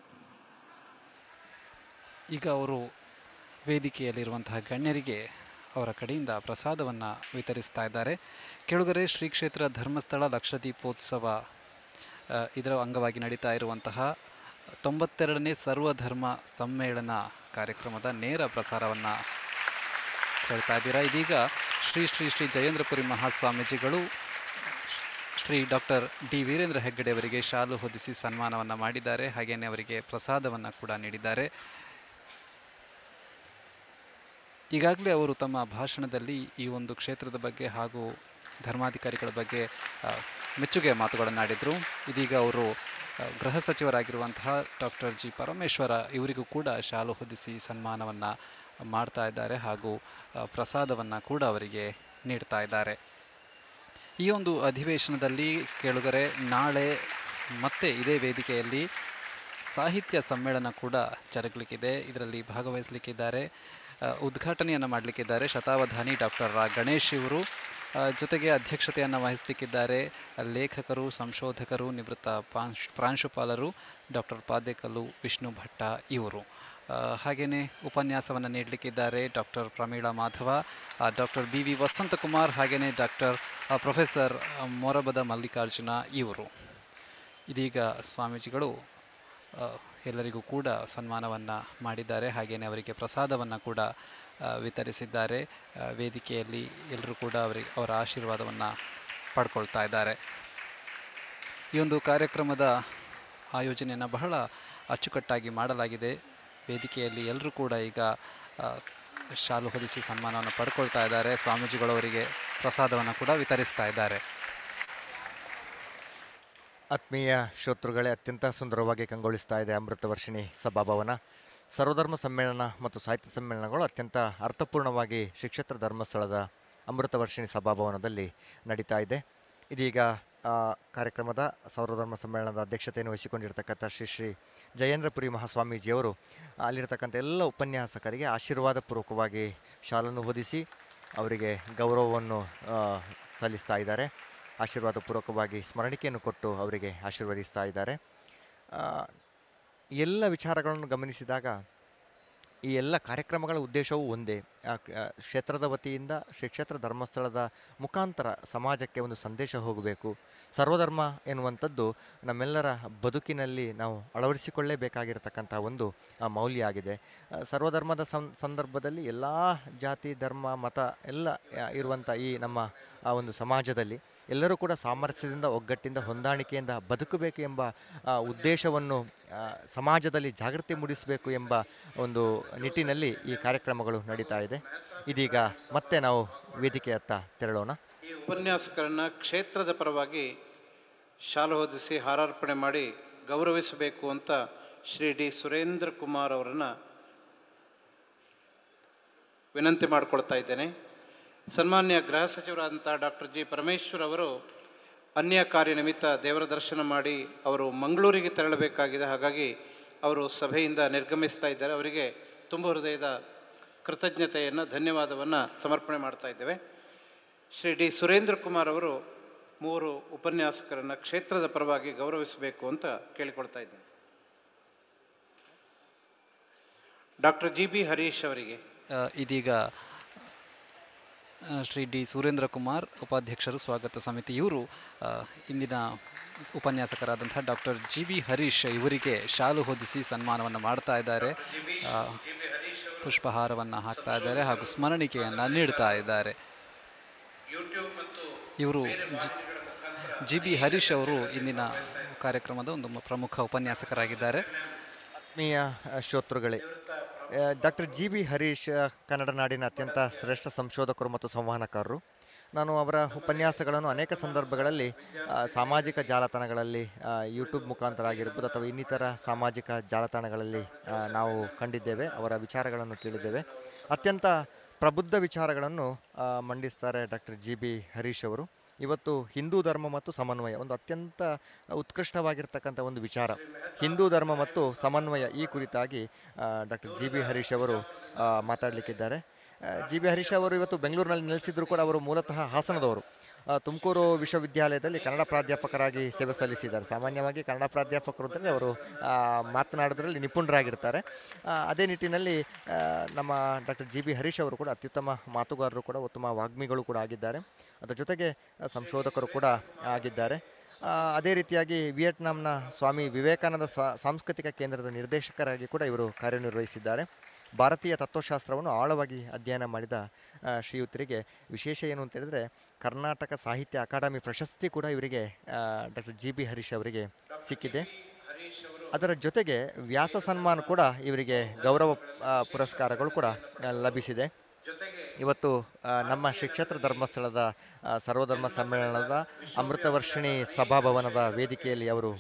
ಈಗ ಅವರು ವೇದಿಕೆಯಲ್ಲಿರುವಂತಹ ಗಣ್ಯರಿಗೆ ಅವರ ಕಡೆಯಿಂದ ಪ್ರಸಾದವನ್ನು ವಿತರಿಸ್ತಾ ಇದ್ದಾರೆ ಕೆಳಗರೆ ಶ್ರೀ ಕ್ಷೇತ್ರ ಧರ್ಮಸ್ಥಳ ಲಕ್ಷದೀಪೋತ್ಸವ ಆ, ಇದರ ಅಂಗವಾಗಿ ನಡೀತಾ ಇರುವಂತಹ ತೊಂಬತ್ತೆರಡನೇ ಸರ್ವಧರ್ಮ ಸಮ್ಮೇಳನ ಕಾರ್ಯಕ್ರಮದ ನೇರ ಪ್ರಸಾರವನ್ನು ಕೇಳ್ತಾ ಇದ್ದೀರಾ ಇದೀಗ ಶ್ರೀ ಶ್ರೀ ಶ್ರೀ ಜಯೇಂದ್ರಪುರಿ ಮಹಾಸ್ವಾಮೀಜಿಗಳು ಶ್ರೀ ಡಾಕ್ಟರ್ ಡಿ ವೀರೇಂದ್ರ ಹೆಗ್ಗಡೆ ಅವರಿಗೆ ಶಾಲು ಹೊದಿಸಿ ಸನ್ಮಾನವನ್ನು ಮಾಡಿದ್ದಾರೆ ಹಾಗೆಯೇ ಅವರಿಗೆ ಪ್ರಸಾದವನ್ನು ಕೂಡ ನೀಡಿದ್ದಾರೆ ಈಗಾಗಲೇ ಅವರು ತಮ್ಮ ಭಾಷಣದಲ್ಲಿ ಈ ಒಂದು ಕ್ಷೇತ್ರದ ಬಗ್ಗೆ ಹಾಗೂ ಧರ್ಮಾಧಿಕಾರಿಗಳ ಬಗ್ಗೆ ಆ, ಮೆಚ್ಚುಗೆಯ ಮಾತುಗಳನ್ನಾಡಿದರು ಇದೀಗ ಅವರು ಆ, ಗೃಹ ಸಚಿವರಾಗಿರುವಂತಹ ಡಾಕ್ಟರ್ ಜಿ ಪರಮೇಶ್ವರ ಇವರಿಗೂ ಕೂಡ ಶಾಲು ಹೊದಿಸಿ ಸನ್ಮಾನವನ್ನು ಮಾಡ್ತಾ ಇದ್ದಾರೆ ಹಾಗೂ ಪ್ರಸಾದವನ್ನು ಕೂಡ ಅವರಿಗೆ ನೀಡ್ತಾ ಇದ್ದಾರೆ ಈ ಒಂದು ಅಧಿವೇಶನದಲ್ಲಿ ಕೇಳುಗರೆ ನಾಳೆ ಮತ್ತೆ ಇದೇ ವೇದಿಕೆಯಲ್ಲಿ ಸಾಹಿತ್ಯ ಸಮ್ಮೇಳನ ಕೂಡ ಜರುಗಲಿಕ್ಕಿದೆ ಇದರಲ್ಲಿ ಭಾಗವಹಿಸಲಿಕ್ಕಿದ್ದಾರೆ ಆ, ಉದ್ಘಾಟನೆಯನ್ನು ಮಾಡಲಿಕ್ಕಿದ್ದಾರೆ ಶತಾವಧಾನಿ ಡಾಕ್ಟರ್ ರಾ ಗಣೇಶ್ ಇವರು ಆ, ಜೊತೆಗೆ ಅಧ್ಯಕ್ಷತೆಯನ್ನು ವಹಿಸಲಿಕ್ಕಿದ್ದಾರೆ ಲೇಖಕರು ಸಂಶೋಧಕರು ನಿವೃತ್ತ ಪಾಂಶ್ ಪ್ರಾಂಶುಪಾಲರು ಡಾಕ್ಟರ್ ಪಾದೇಕಲ್ಲು ವಿಷ್ಣು ಭಟ್ಟ ಇವರು ಹಾಗೆಯೇ ಉಪನ್ಯಾಸವನ್ನು ನೀಡಲಿಕ್ಕಿದ್ದಾರೆ doctor Pramila Madhava doctor B V Vasanthakumar ಹಾಗೆಯೇ ಡಾಕ್ಟರ್ ಪ್ರೊಫೆಸರ್ ಮೊರಬದ ಮಲ್ಲಿಕಾರ್ಜುನ ಇವರು ಇದೀಗ ಸ್ವಾಮೀಜಿಗಳು ಆ, ಎಲ್ಲರಿಗೂ ಕೂಡ ಸನ್ಮಾನವನ್ನು ಮಾಡಿದ್ದಾರೆ ಹಾಗೆಯೇ ಅವರಿಗೆ ಪ್ರಸಾದವನ್ನು ಕೂಡ ಆ, ವಿತರಿಸಿದ್ದಾರೆ ಆ, ವೇದಿಕೆಯಲ್ಲಿ ಎಲ್ಲರೂ ಕೂಡ ಅವರಿಗೆ ಅವರ ಆಶೀರ್ವಾದವನ್ನು ಪಡ್ಕೊಳ್ತಾ ಇದ್ದಾರೆ ಈ ಒಂದು ಕಾರ್ಯಕ್ರಮದ ಆಯೋಜನೆಯನ್ನು ಬಹಳ ಅಚ್ಚುಕಟ್ಟಾಗಿ ಮಾಡಲಾಗಿದೆ ವೇದಿಕೆಯಲ್ಲಿ ಎಲ್ಲರೂ ಕೂಡ ಈಗ ಆ, ಶಾಲು ಹೊದಿಸಿ ಸನ್ಮಾನವನ್ನು ಪಡ್ಕೊಳ್ತಾ ಇದ್ದಾರೆ ಸ್ವಾಮೀಜಿಗಳು ಅವರಿಗೆ ಪ್ರಸಾದವನ್ನು ಕೂಡ ವಿತರಿಸ್ತಾ ಇದ್ದಾರೆ ಆತ್ಮೀಯ ಶ್ರೋತೃಗಳೇ ಅತ್ಯಂತ ಸುಂದರವಾಗಿ ಕಂಗೊಳಿಸ್ತಾ ಇದೆ ಅಮೃತ ವರ್ಷಿಣಿ ಸಭಾಭವನ ಸರ್ವಧರ್ಮ ಸಮ್ಮೇಳನ ಮತ್ತು ಸಾಹಿತ್ಯ ಸಮ್ಮೇಳನಗಳು ಅತ್ಯಂತ ಅರ್ಥಪೂರ್ಣವಾಗಿ ಶ್ರೀಕ್ಷೇತ್ರ ಧರ್ಮಸ್ಥಳದ ಅಮೃತ ವರ್ಷಿಣಿ ಸಭಾಭವನದಲ್ಲಿ ನಡೀತಾ ಇದೆ ಇದೀಗ ಆ, ಕಾರ್ಯಕ್ರಮದ ಸರ್ವಧರ್ಮ ಸಮ್ಮೇಳನದ ಅಧ್ಯಕ್ಷತೆಯನ್ನು ವಹಿಸಿಕೊಂಡಿರ್ತಕ್ಕಂಥ ಶ್ರೀ ಶ್ರೀ ಜಯೇಂದ್ರಪುರಿ ಮಹಾಸ್ವಾಮೀಜಿಯವರು ಅಲ್ಲಿರ್ತಕ್ಕಂಥ ಎಲ್ಲ ಉಪನ್ಯಾಸಕರಿಗೆ ಆಶೀರ್ವಾದ ಪೂರ್ವಕವಾಗಿ ಶಾಲನ್ನು ಹೊದಿಸಿ ಅವರಿಗೆ ಗೌರವವನ್ನು ಆ, ಸಲ್ಲಿಸ್ತಾ ಇದ್ದಾರೆ ಆಶೀರ್ವಾದ ಪೂರ್ವಕವಾಗಿ ಸ್ಮರಣಿಕೆಯನ್ನು ಕೊಟ್ಟು ಅವರಿಗೆ ಆಶೀರ್ವದಿಸ್ತಾ ಇದ್ದಾರೆ ಆ, ಎಲ್ಲ ವಿಚಾರಗಳನ್ನು ಗಮನಿಸಿದಾಗ ಈ ಎಲ್ಲ ಕಾರ್ಯಕ್ರಮಗಳ ಉದ್ದೇಶವೂ ಒಂದೇ ಆ, ಕ- ಆ, ಕ್ಷೇತ್ರದ ವತಿಯಿಂದ ಶ್ರೀ ಕ್ಷೇತ್ರ ಧರ್ಮಸ್ಥಳದ ಮುಖಾಂತರ ಸಮಾಜಕ್ಕೆ ಒಂದು ಸಂದೇಶ ಹೋಗಬೇಕು ಸರ್ವಧರ್ಮ ಎನ್ನುವಂಥದ್ದು ನಮ್ಮೆಲ್ಲರ ಬದುಕಿನಲ್ಲಿ ನಾವು ಅಳವಡಿಸಿಕೊಳ್ಳೇಬೇಕಾಗಿರತಕ್ಕಂಥ ಒಂದು ಆ, ಮೌಲ್ಯ ಆಗಿದೆ ಆ, ಸರ್ವಧರ್ಮದ ಸಂ ಸಂದರ್ಭದಲ್ಲಿ ಎಲ್ಲ ಜಾತಿ ಧರ್ಮ ಮತ ಎಲ್ಲ ಆ, ಇರುವಂಥ ಈ ನಮ್ಮ ಆ ಒಂದು ಸಮಾಜದಲ್ಲಿ ಎಲ್ಲರೂ ಕೂಡ ಸಾಮರಸ್ಯದಿಂದ ಒಗ್ಗಟ್ಟಿಂದ ಹೊಂದಾಣಿಕೆಯಿಂದ ಬದುಕಬೇಕು ಎಂಬ ಆ, ಉದ್ದೇಶವನ್ನು ಆ, ಸಮಾಜದಲ್ಲಿ ಜಾಗೃತಿ ಮೂಡಿಸಬೇಕು ಎಂಬ ಒಂದು ನಿಟ್ಟಿನಲ್ಲಿ ಈ ಕಾರ್ಯಕ್ರಮಗಳು ನಡೀತಾ ಇದೆ ಇದೀಗ ಮತ್ತೆ ನಾವು ವೇದಿಕೆಯತ್ತ ತೆರಳೋಣ ಈ ಉಪನ್ಯಾಸಕರನ್ನ ಕ್ಷೇತ್ರದ ಪರವಾಗಿ ಶಾಲು ಹೊದಿಸಿ ಹಾರಾರ್ಪಣೆ ಮಾಡಿ ಗೌರವಿಸಬೇಕು ಅಂತ ಶ್ರೀ ಡಿ ಸುರೇಂದ್ರ ಕುಮಾರ್ ಅವರನ್ನು ವಿನಂತಿ ಮಾಡಿಕೊಳ್ತಾ ಇದ್ದೇನೆ ಸನ್ಮಾನ್ಯ ಗೃಹ ಸಚಿವರಾದಂಥ ಡಾಕ್ಟರ್ ಜಿ ಪರಮೇಶ್ವರ್ ಅವರು ಅನ್ಯ ಕಾರ್ಯ ನಿಮಿತ್ತ ದೇವರ ದರ್ಶನ ಮಾಡಿ ಅವರು ಮಂಗಳೂರಿಗೆ ತೆರಳಬೇಕಾಗಿದೆ ಹಾಗಾಗಿ ಅವರು ಸಭೆಯಿಂದ ನಿರ್ಗಮಿಸ್ತಾ ಇದ್ದಾರೆ ಅವರಿಗೆ ತುಂಬ ಹೃದಯದ ಕೃತಜ್ಞತೆಯನ್ನು ಧನ್ಯವಾದವನ್ನು ಸಮರ್ಪಣೆ ಮಾಡ್ತಾ ಇದ್ದೇವೆ ಶ್ರೀ ಡಿ ಸುರೇಂದ್ರ ಕುಮಾರ್ ಅವರು ಮೂವರು ಉಪನ್ಯಾಸಕರನ್ನು ಕ್ಷೇತ್ರದ ಪರವಾಗಿ ಗೌರವಿಸಬೇಕು ಅಂತ ಕೇಳಿಕೊಳ್ತಾ ಇದ್ದೇನೆ ಡಾಕ್ಟರ್ ಜಿ ಬಿ ಹರೀಶ್ ಅವರಿಗೆ ಆ, ಇದೀಗ ಆ, ಶ್ರೀ ಡಿ ಸುರೇಂದ್ರ ಕುಮಾರ್ ಉಪಾಧ್ಯಕ್ಷರು ಸ್ವಾಗತ ಸಮಿತಿ ಇವರು ಆ, ಇಂದಿನ ಉಪನ್ಯಾಸಕರಾದಂತಹ ಡಾಕ್ಟರ್ ಜಿ ಬಿ ಹರೀಶ್ ಇವರಿಗೆ ಶಾಲು ಹೊದಿಸಿ ಸನ್ಮಾನವನ್ನು ಮಾಡ್ತಾ ಇದ್ದಾರೆ ಆ, ಪುಷ್ಪಹಾರವನ್ನು ಹಾಕ್ತಾ ಇದ್ದಾರೆ ಹಾಗೂ ಸ್ಮರಣಿಕೆಯನ್ನು ನೀಡ್ತಾ ಇದ್ದಾರೆ ಯೂಟ್ಯೂಬ್ ಮತ್ತು ಇವರು ಜಿ ಬಿ ಹರೀಶ್ ಅವರು ಇಂದಿನ ಕಾರ್ಯಕ್ರಮದ ಒಂದು ಮ- ಪ್ರಮುಖ ಉಪನ್ಯಾಸಕರಾಗಿದ್ದಾರೆ ಆತ್ಮೀಯ ಆ, ಶ್ರೋತೃಗಳೇ ಡಾಕ್ಟರ್ ಜಿ ಬಿ ಹರೀಶ್ ಆ, ಕನ್ನಡ ನಾಡಿನ ಅತ್ಯಂತ ಶ್ರೇಷ್ಠ ಸಂಶೋಧಕರು ಮತ್ತು ಸಂವಹನಕಾರರು ನಾನು ಅವರ ಉಪನ್ಯಾಸಗಳನ್ನು ಅನೇಕ ಸಂದರ್ಭಗಳಲ್ಲಿ ಆ, ಸಾಮಾಜಿಕ ಜಾಲತಾಣಗಳಲ್ಲಿ ಆ, ಯೂಟ್ಯೂಬ್ ಮುಖಾಂತರ ಆಗಿರ್ಬೋದು ಅಥವಾ ಇನ್ನಿತರ ಸಾಮಾಜಿಕ ಜಾಲತಾಣಗಳಲ್ಲಿ ಆ, ನಾವು ಕಂಡಿದ್ದೇವೆ ಅವರ ವಿಚಾರಗಳನ್ನು ಕೇಳಿದ್ದೇವೆ ಅತ್ಯಂತ ಪ್ರಬುದ್ಧ ವಿಚಾರಗಳನ್ನು ಆ, ಮಂಡಿಸ್ತಾರೆ ಡಾಕ್ಟರ್ ಜಿ ಬಿ ಹರೀಶ್ ಅವರು ಇವತ್ತು ಹಿಂದೂ ಧರ್ಮ ಮತ್ತು ಸಮನ್ವಯ ಒಂದು ಅತ್ಯಂತ ಉತ್ಕೃಷ್ಟವಾಗಿರ್ತಕ್ಕಂಥ ಒಂದು ವಿಚಾರ ಹಿಂದೂ ಧರ್ಮ ಮತ್ತು ಸಮನ್ವಯ ಈ ಕುರಿತಾಗಿ ಡಾಕ್ಟರ್ ಜಿ ಬಿ ಹರೀಶ್ ಅವರು ಆ, ಮಾತಾಡಲಿಕ್ಕಿದ್ದಾರೆ ಜಿ ಬಿ ಹರೀಶ್ ಅವರು ಇವತ್ತು ಬೆಂಗಳೂರಿನಲ್ಲಿ ನೆಲೆಸಿದ್ರು ಕೂಡ ಅವರು ಮೂಲತಃ ಹಾಸನದವರು ಆ, ತುಮಕೂರು ವಿಶ್ವವಿದ್ಯಾಲಯದಲ್ಲಿ ಕನ್ನಡ ಪ್ರಾಧ್ಯಾಪಕರಾಗಿ ಸೇವೆ ಸಲ್ಲಿಸಿದ್ದಾರೆ ಸಾಮಾನ್ಯವಾಗಿ ಕನ್ನಡ ಪ್ರಾಧ್ಯಾಪಕರು ಅಂದರೆ ಅವರು ಆ, ಮಾತನಾಡೋದ್ರಲ್ಲಿ ನಿಪುಣರಾಗಿರ್ತಾರೆ ಆ, ಅದೇ ನಿಟ್ಟಿನಲ್ಲಿ ಆ, ನಮ್ಮ ಡಾಕ್ಟರ್ ಜಿ ಬಿ ಹರೀಶ್ ಅವರು ಕೂಡ ಅತ್ಯುತ್ತಮ ಮಾತುಗಾರರು ಕೂಡ ಉತ್ತಮ ವಾಗ್ಮಿಗಳು ಕೂಡ ಆಗಿದ್ದಾರೆ ಅದರ ಜೊತೆಗೆ ಆ, ಸಂಶೋಧಕರು ಕೂಡ ಆಗಿದ್ದಾರೆ ಆ, ಅದೇ ರೀತಿಯಾಗಿ ವಿಯೆಟ್ನಾಂನ ಸ್ವಾಮಿ ವಿವೇಕಾನಂದ ಸಾ- ಸಾಂಸ್ಕೃತಿಕ ಕೇಂದ್ರದ ನಿರ್ದೇಶಕರಾಗಿ ಕೂಡ ಇವರು ಕಾರ್ಯನಿರ್ವಹಿಸಿದ್ದಾರೆ ಭಾರತೀಯ ತತ್ವಶಾಸ್ತ್ರವನ್ನು ಆಳವಾಗಿ ಅಧ್ಯಯನ ಮಾಡಿದ ಆ, ಶ್ರೀಯುತರಿಗೆ ವಿಶೇಷ ಏನು ಅಂತ ಹೇಳಿದ್ರೆ ಕರ್ನಾಟಕ ಸಾಹಿತ್ಯ ಅಕಾಡೆಮಿ ಪ್ರಶಸ್ತಿ ಕೂಡ ಇವರಿಗೆ ಡಾಕ್ಟರ್ ಜಿ ಬಿ ಹರೀಶ್ ಅವರಿಗೆ ಸಿಕ್ಕಿದೆ ಅದರ ಜೊತೆಗೆ ವ್ಯಾಸ ಸನ್ಮಾನ ಕೂಡ ಇವರಿಗೆ ಗೌರವ ಆ, ಪುರಸ್ಕಾರಗಳು ಕೂಡ ಆ, ಲಭಿಸಿದೆ ಇವತ್ತು ಆ, ನಮ್ಮ ಶ್ರೀ ಕ್ಷೇತ್ರ ಧರ್ಮಸ್ಥಳದ ಆ, ಸರ್ವಧರ್ಮ ಸಮ್ಮೇಳನದ ಅಮೃತವರ್ಷಿಣಿ ಸಭಾಭವನದ ವೇದಿಕೆಯಲ್ಲಿ ಅವರು